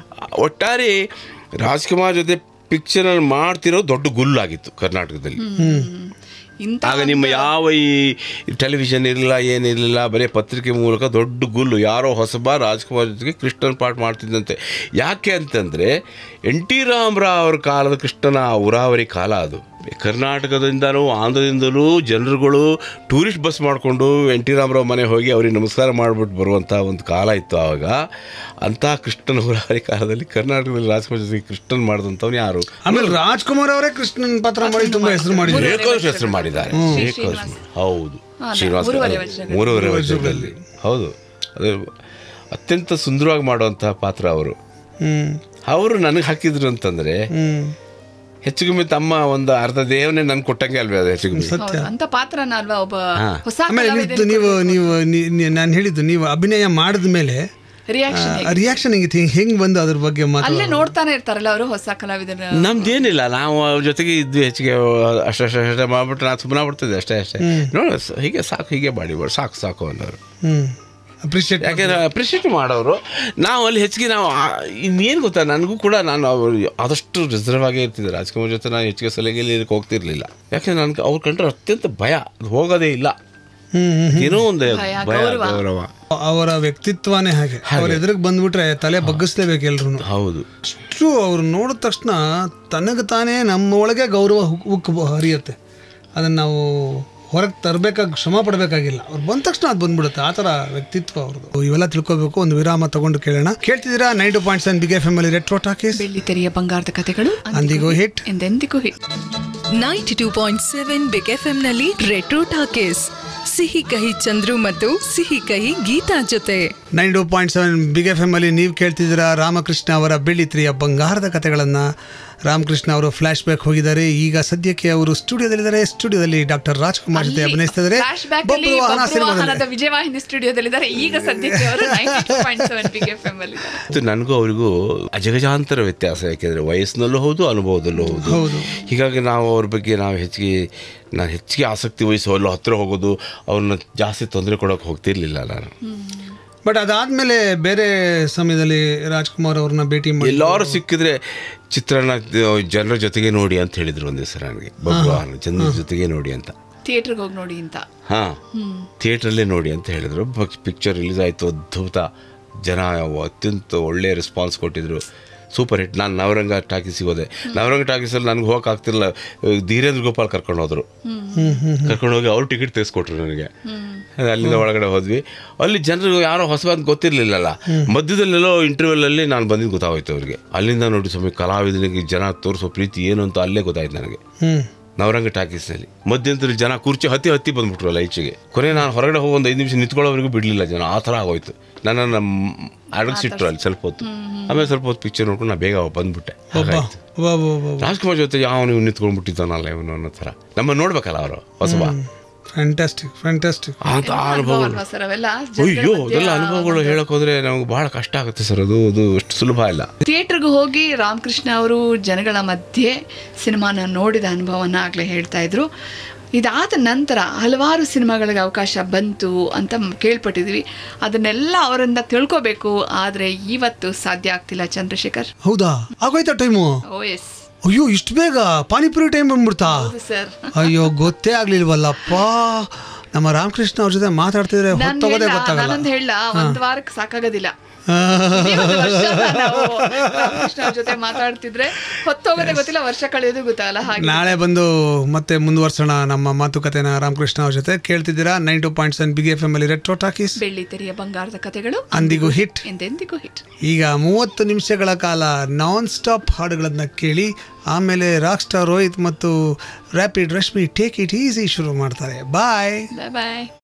ಒಟ್ಟಾರೆ ರಾಜ್ಕುಮಾರ್ ಜೊತೆ ಪಿಕ್ಚರಲ್ಲಿ ಮಾಡ್ತಿರೋ ದೊಡ್ಡ ಗುಲ್ಲಾಗಿತ್ತು ಕರ್ನಾಟಕದಲ್ಲಿ ಇಂಥ ಆಗ ನಿಮ್ಮ ಯಾವ ಈ ಟೆಲಿವಿಷನ್ ಇರಲಿಲ್ಲ ಏನಿರಲಿಲ್ಲ ಬರೀ ಪತ್ರಿಕೆ ಮೂಲಕ ದೊಡ್ಡ ಗುಲ್ಲು ಯಾರೋ ಹೊಸಬ ರಾಜ್ಕುಮಾರ್ ಜೊತೆಗೆ ಕೃಷ್ಣನ್ ಪಾಠ ಮಾಡ್ತಿದ್ದಂತೆ ಯಾಕೆ ಅಂತಂದರೆ ಎನ್ ಟಿ ರಾಮರಾವ್ ಅವ್ರ ಕಾಲದ ಕೃಷ್ಣನ ಆ ಉರಾವರಿ ಕಾಲ ಅದು ಕರ್ನಾಟಕದಿಂದಲೂ ಆಂಧ್ರದಿಂದಲೂ ಜನರುಗಳು ಟೂರಿಸ್ಟ್ ಬಸ್ ಮಾಡಿಕೊಂಡು ಎನ್ ಟಿ ರಾಮರಾವ್ ಮನೆ ಹೋಗಿ ಅವ್ರಿಗೆ ನಮಸ್ಕಾರ ಮಾಡಿಬಿಟ್ಟು ಬರುವಂಥ ಒಂದು ಕಾಲ ಇತ್ತು ಆವಾಗ ಅಂಥ ಕೃಷ್ಣನ ಉರಾವರಿ ಕಾಲದಲ್ಲಿ ಕರ್ನಾಟಕದಲ್ಲಿ ರಾಜ್ಕುಮಾರ್ ಜೊತೆಗೆ ಕೃಷ್ಣನ್ ಮಾಡಿದಂಥವ್ನು ಯಾರು ಆಮೇಲೆ ರಾಜ್ಕುಮಾರ್ ಅವರೇ ಕೃಷ್ಣನ್ ಪಾತ್ರ ಮಾಡಿ ತುಂಬಾ ಹೆಸರು ಮಾಡಿದ್ರು ಬೇಕಾದಷ್ಟು ಹೆಸರು ಮಾಡಿದ್ದಾರೆ ಬೇಕಾದಷ್ಟು ಹೌದು ಶ್ರೀನಿವಾಸ ಮೂರುವರೆ ಅದು ವರ್ಷಗಳು. ಮೂರುವರೆ ವರ್ಷದಲ್ಲಿ ಹೌದು ಅದು ಅತ್ಯಂತ ಸುಂದರವಾಗಿ ಮಾಡುವಂತಹ ಪಾತ್ರ ಅವರು ಹ್ಮ್ ಅವರು ನನಗೆ ಹಾಕಿದ್ರು ಅಂತಂದ್ರೆ ಹ್ಮ್ ಹೆಚ್ಚು ಕಮ್ಮಿ ತಮ್ಮ ಒಂದು ಅರ್ಧ ದೇವನೇ ನನ್ಗೆ ಕೊಟ್ಟಂಗೆ ಅಲ್ವೇ ಅದು ಹೆಚ್ಚು ಕಮ್ಮಿ ಹೌದು, ಅಂತ ಪಾತ್ರನ ಅಲ್ವಾ ಒಬ್ಬ ಹೊಸ ಆಮೇಲೆ ನೀವು ನೀವು ನೀವು ನಾನು ಹೇಳಿದ್ದು ನೀವು ಅಭಿನಯ ಮಾಡಿದ ಮೇಲೆ ರಿಯಾಕ್ಷನ್ ರಿಯಾಕ್ಷನ್ ಹೆಂಗಿತ್ತು ಹೆಂಗ್ ಬಂದು ಅದ್ರ ಬಗ್ಗೆ ಮಾತು ಅಲ್ಲೇ ನೋಡ್ತಾನೆ ಇರ್ತಾರಲ್ಲ ಅವರು ಹೊಸ ಕಲಾವಿದರ ನಮ್ದೇನಿಲ್ಲ ನಾವು ಅವ್ರ ಜೊತೆಗೆ ಇದ್ದು ಹೆಚ್ಚಿಗೆ ಅಷ್ಟೇ ಅಷ್ಟೇ ಅಷ್ಟೇ ಮಾಡ್ಬಿಟ್ಟು ನಾನು ಸುಮ್ಮನೆ ಬಿಡ್ತಿದ್ದೆ ಅಷ್ಟೇ ಅಷ್ಟೇ ನೋಡು ಸ- ಹೀಗೆ ಸಾಕು ಹೀಗೆ ಮಾಡಿ ಸಾಕು ಸಾಕು ಅನ್ನೋರು ಹ್ಮ್ ಅಪ್ರಿಷಿಯೇಟ್ ಯಾಕೆಂದ್ರೆ ಅಪ್ರಿಷಿಯೇಟ್ ಮಾಡೋರು ನಾವು ಅಲ್ಲಿ ಹೆಚ್ಚಿಗೆ ನಾವು ಆ- ಇನ್ನೇನು ಗೊತ್ತಾ ನನಗೂ ಕೂಡ ನಾನು ಅವರು ಆದಷ್ಟು ರಿಸರ್ವ್ ಆಗೇ ಇರ್ತಿದ್ದೆ ರಾಜ್ಕುಮಾರ್ ಜೊತೆ ನಾನು ಹೆಚ್ಚಿಗೆ ಸಲಿಗೆಯಲ್ಲಿ ಇದಕ್ಕೆ ಹೋಗ್ತಿರ್ಲಿಲ್ಲ ಯಾಕೆಂದ್ರೆ ನನಗೆ ಅವ್ರು ಕಂಡ್ರೆ ಅತ್ಯಂತ ಭಯ ಅದು ಹೋಗೋದೇ ಇಲ್ಲ ಹ್ಮ್ ಹ್ಮ್ ಏನೋ ಒಂದು ಭಯ, ಭಯ ಗೌರವ. ಗೌರವ ಅವರ ವ್ಯಕ್ತಿತ್ವನೇ ಹಾಗೆ ಅವ್ರ ಎದುರಿಗೆ ಬಂದ್ಬಿಟ್ರೆ ತಲೆ ಬಗ್ಗಿಸ್ಲೇಬೇಕು ಎಲ್ರು ಹೌದು ಅಷ್ಟು ಅವ್ರು ನೋಡಿದ ತಕ್ಷಣ ತನಗೆ ತಾನೇ ನಮ್ಮ ಒಳಗೆ ಗೌರವ ಹುಕ್ ಉಕ್ಕು ಹರಿಯುತ್ತೆ ಅದನ್ನು ನಾವು ಹೊರಗೆ ತರಬೇಕಾಗಿ ಶ್ರಮ ಪಡಬೇಕಾಗಿಲ್ಲ ಅವ್ರು ಬಂದ ತಕ್ಷಣ ಅದು ಬಂದ್ಬಿಡುತ್ತೆ ಆ ಥರ ವ್ಯಕ್ತಿತ್ವ ಅವ್ರದ್ದು ಇವೆಲ್ಲ ತಿಳ್ಕೊಬೇಕು ಒಂದು ವಿರಾಮ ತಗೊಂಡು ಕೇಳೋಣ ಕೇಳ್ತಿದ್ದೀರಾ nine two point seven big F M ಅಲ್ಲಿ ರೆಟ್ರೋ ಟಾಕೀಸ್ ಬೆಳ್ಳಿ ತೆರೆಯ ಬಂಗಾರದ ಕತೆಗಳು ಅಂದಿಗೋ ಹಿಟ್ ಎಂದೆಂದಿಗೂ hit ninety two point seven big F ನಲ್ಲಿ ರೆಟ್ರೋ ಟಾಕೀಸ್ ಸಿಹಿ ಕಹಿ ಚಂದ್ರು ಮತ್ತು ಸಿಹಿ ಕಹಿ ಗೀತಾ ಜೊತೆ nine two point seven big F M ಅಲ್ಲಿ ನೀವು ಕೇಳ್ತಿದ್ದೀರಾ ರಾಮಕೃಷ್ಣ ಅವರ ಬೆಳ್ಳಿತ್ರಿಯ ಬಂಗಾರದ ಕಥೆಗಳನ್ನು ರಾಮಕೃಷ್ಣ ಅವರು ಫ್ಲಾಶ್ ಬ್ಯಾಕ್ ಹೋಗಿದ್ದಾರೆ ಈಗ ಸದ್ಯಕ್ಕೆ ಅವರು ಸ್ಟುಡಿಯೋದಲ್ಲಿದ್ದಾರೆ ಸ್ಟುಡಿಯೋದಲ್ಲಿ ಡಾಕ್ಟರ್ ರಾಜ್ಕುಮಾರ್ ಜೊತೆ ಅಭಿನಯಿಸ್ತಿದ್ದಾರೆ ಫ್ಲಾಶ್ ಬ್ಯಾಕ್ ಅಲ್ಲಿ ಬಬ್ರು ವಾಹನ ಬಬ್ರು ಸಿನಿಮಾದಲ್ಲಿ ವಾಹನದ ವಿಜಯವಾಹಿನಿ ಸ್ಟುಡಿಯೋದಲ್ಲಿದ್ದಾರೆ ಈಗ ಸದ್ಯಕ್ಕೆ ಅವರು point seven big F M ಅಲ್ಲಿ ಮತ್ತು ನನಗೂ ಅವರಿಗೂ ಅಜಗಜಾಂತರ ವ್ಯತ್ಯಾಸ ಯಾಕೆಂದರೆ ವಯಸ್ಸಿನಲ್ಲೂ ಹೌದು ಅನುಭವದಲ್ಲೂ ಹೌದು ಹೌದು. ಹೀಗಾಗಿ ನಾವು ಅವ್ರ ಬಗ್ಗೆ ನಾವು ಹೆಚ್ಚಿಗೆ ನಾನು ಹೆಚ್ಚಿಗೆ ಆಸಕ್ತಿ ವಹಿಸೋ ಅಲ್ಲೋ ಹತ್ತಿರ ಹೋಗೋದು ಅವ್ರನ್ನ ಜಾಸ್ತಿ ತೊಂದರೆ ಕೊಡೋಕೆ ಹೋಗ್ತಿರ್ಲಿಲ್ಲ ನಾನು ಬಟ್ ಅದಾದ್ಮೇಲೆ ಬೇರೆ ಸಮಯದಲ್ಲಿ ರಾಜ್ಕುಮಾರ್ ಅವ್ರನ್ನ ಭೇಟಿ ಮಾಡಿ ಎಲ್ಲರೂ ಸಿಕ್ಕಿದ್ರೆ ಚಿತ್ರನ ಜನರ ಜೊತೆಗೆ ನೋಡಿ ಅಂತ ಹೇಳಿದ್ರು ಒಂದು ದಿವಸ ನನಗೆ ಭಗವಾನ್ ಜನರ ಜೊತೆಗೆ ನೋಡಿ ಅಂತ ಥಿಯೇಟ್ರಿಗೆ ಹೋಗಿ ನೋಡಿ ಅಂತ ಹಾಂ ಥಿಯೇಟ್ರಲ್ಲೇ ನೋಡಿ ಅಂತ ಹೇಳಿದ್ರು ಪಿಕ್ಚರ್ ರಿಲೀಸ್ ಆಯಿತು ಅದ್ಭುತ ಜನ ಅತ್ಯಂತ ಒಳ್ಳೆಯ ರೆಸ್ಪಾನ್ಸ್ ಕೊಟ್ಟಿದ್ರು ಸೂಪರ್ ಹಿಟ್ ನಾನು ನವರಂಗ ಟಾಕೀಸಿಗೆ ಹೋದೆ ನವರಂಗ ಟಾಕೀಸಲ್ಲಿ ನನಗೆ ಹೋಗಕ್ಕೆ ಆಗ್ತಿಲ್ಲ ಧೀರೇಂದ್ರ ಗೋಪಾಲ್ ಕರ್ಕೊಂಡು ಹೋದ್ರು ಕರ್ಕೊಂಡು ಹೋಗಿ ಅವ್ರು ಟಿಕೆಟ್ ತೆಗೆಸ್ಕೊಟ್ರು ನನಗೆ ಅದ್ ಅಲ್ಲಿಂದ ಒಳಗಡೆ ಹೋದ್ವಿ ಅಲ್ಲಿ ಜನರು ಯಾರೋ ಹೊಸಬಂದು ಗೊತ್ತಿರಲಿಲ್ಲಲ್ಲ ಮಧ್ಯದಲ್ಲೆಲ್ಲೋ ಇಂಟರ್ವ್ಯೂಲಲ್ಲಿ ನಾನು ಬಂದಿದ್ದು ಗೊತ್ತಾಗೋಯ್ತು ಅವ್ರಿಗೆ ಅಲ್ಲಿಂದ ನೋಡಿ ಸ್ವಾಮಿ ಕಲಾವಿದನಿಗೆ ಜನ ತೋರಿಸೋ ಪ್ರೀತಿ ಏನು ಅಂತ ಅಲ್ಲೇ ಗೊತ್ತಾಯ್ತು ನನಗೆ ಹ್ಮ್ ನವರಂಗ ಟಾಕೀಸ್ನಲ್ಲಿ ಮಧ್ಯಂತರ ಜನ ಕುರ್ಚಿ ಹತ್ತಿ ಹತ್ತಿ ಬಂದ್ಬಿಟ್ರಲ್ಲ ಈಚೆಗೆ ಕೊನೆ ನಾನು ಹೊರಗಡೆ ಹೋಗಿ ಒಂದು ಐದು ನಿಮಿಷ ನಿಂತ್ಕೊಳ್ಳೋವರೆಗೂ ಬಿಡಲಿಲ್ಲ ಜನ ಆ ಥರ ಆಗೋಯ್ತು ನನ್ನನ್ನು ಅಡಗಿಸಿಟ್ರು ಅಲ್ಲಿ ಸ್ವಲ್ಪ ಹೊತ್ತು ಆಮೇಲೆ ಸ್ವಲ್ಪ ಹೊತ್ತು ಪಿಕ್ಚರ್ ನೋಡ್ಕೊಂಡು ನಾನು ಬೇಗ ಬಂದ್ಬಿಟ್ಟೆ ಹಾಗಾಯ್ತು ವಾ ವಾ ವಾ ರಾಜ್ಕುಮಾರ್ ಜೊತೆ ಯಾವ ನೀವು ನಿಂತ್ಕೊಂಡ್ಬಿಟ್ಟಿದ್ದಾನಲ್ಲ ಇವನು ಅನ್ನೋ ಥರ ನಮ್ಮ ನೋಡ್ಬೇಕಲ್ಲ ಅವರು ಹೊಸಬ ಫ್ಯಾಂಟಾಸ್ಟಿಕ್ ಫ್ಯಾಂಟಾಸ್ಟಿಕ್ ಅಂತ ಅನುಭವ ಅನುಭವ ಅಲ್ವಾ ಸರ್ ಅವೆಲ್ಲ ಜನಗಳ ಅಯ್ಯೋ ಮಧ್ಯೆ ಅದೆಲ್ಲ ಅನುಭವಗಳು ಹೇಳಕ್ ಹೋದ್ರೆ ನಮ್ಗೆ ಬಹಳ ಕಷ್ಟ ಆಗುತ್ತೆ ಸರ್ ಅದು ಅದು ಅಷ್ಟು ಸುಲಭ ಇಲ್ಲ ಥಿಯೇಟ್ರಿಗೆ ಹೋಗಿ ರಾಮಕೃಷ್ಣ ಅವರು ಜನಗಳ ಮಧ್ಯೆ ಸಿನಿಮಾನ ನೋಡಿದ ಅನುಭವನ ಆಗಲೇ ಹೇಳ್ತಾ ಇದ್ರು ಇದಾದ ನಂತರ ಹಲವಾರು ಸಿನಿಮಾಗಳಿಗೆ ಅವಕಾಶ ಬಂತು ಅಂತ ಮ್- ಕೇಳ್ಪಟ್ಟಿದ್ವಿ ಅದನ್ನೆಲ್ಲ ಅವರಿಂದ ತಿಳ್ಕೋಬೇಕು ಆದರೆ ಇವತ್ತು ಸಾಧ್ಯ ಆಗ್ತಿಲ್ಲ ಚಂದ್ರಶೇಖರ್ ಹೌದಾ ಆಗೋಯ್ತಾ ಟೈಮು ಓ ಎಸ್ ಅಯ್ಯೋ ಇಷ್ಟು ಬೇಗ ಪಾನಿಪುರಿ ಟೈಮ್ ಬಂದ್ಬಿಡ್ತಾ ಹೌದು ಸರ್ ಅಯ್ಯೋ ಗೊತ್ತೇ ಆಗ್ಲಿಲ್ವಲ್ಲಪ್ಪ ನಮ್ಮ ರಾಮಕೃಷ್ಣ ಅವ್ರ ಜೊತೆ ಮಾತಾಡ್ತಿದ್ರೆ ಹೊತ್ತೋಗೋದೇ ಗೊತ್ತಾಗಲ್ಲ ನಾನೊಂದು ಹೇಳ ಒಂದ್ ವಾರಕ್ಕೆ ಸಾಕಾಗೋದಿಲ್ಲ ಇಡೀ ಒಂದು ವರ್ಷ ನಾವು ರಾಮಕೃಷ್ಣ ಅವ್ರ ಜೊತೆ ಮಾತಾಡ್ತಿದ್ರೆ ಹೊತ್ತೋಗೋದೇ ಗೊತ್ತಿಲ್ಲ ವರ್ಷ ಕಳೆಯೋದು ಗೊತ್ತಾಗಲ್ಲ ಹಾಗೆ ನಾಳೆ ಬಂದು ಮತ್ತೆ ಮುಂದುವರ್ಸೋಣ ನಮ್ಮ ಮಾತುಕತೆನ ರಾಮಕೃಷ್ಣ ಅವ್ರ ಜೊತೆ ಕೇಳ್ತಿದ್ದೀರಾ nine two point seven big F M ಅಲ್ಲಿ ರೆಟ್ರೋ ಟಾಕೀಸ್ ಬೆಳ್ಳಿ ತೆರೆಯ ಬಂಗಾರದ ಕಥೆಗಳು ಅಂದಿಗೂ ಹಿಟ್ ಎಂದೆಂದಿಗೂ ಹಿಟ್ ಈಗ ಮೂವತ್ತು ನಿಮಿಷಗಳ ಕಾಲ ನಾನ್ ಸ್ಟಾಪ್ ಹಾಡುಗಳನ್ನ ಕೇಳಿ ಆಮೇಲೆ ರಾಕ್ ಸ್ಟಾರ್ ರೋಹಿತ್ ಮತ್ತು rapid Rashmi take it easy ಶುರು ಮಾಡ್ತಾರೆ ಬಾಯ್ ಬಾಯ್ ಬಾಯ್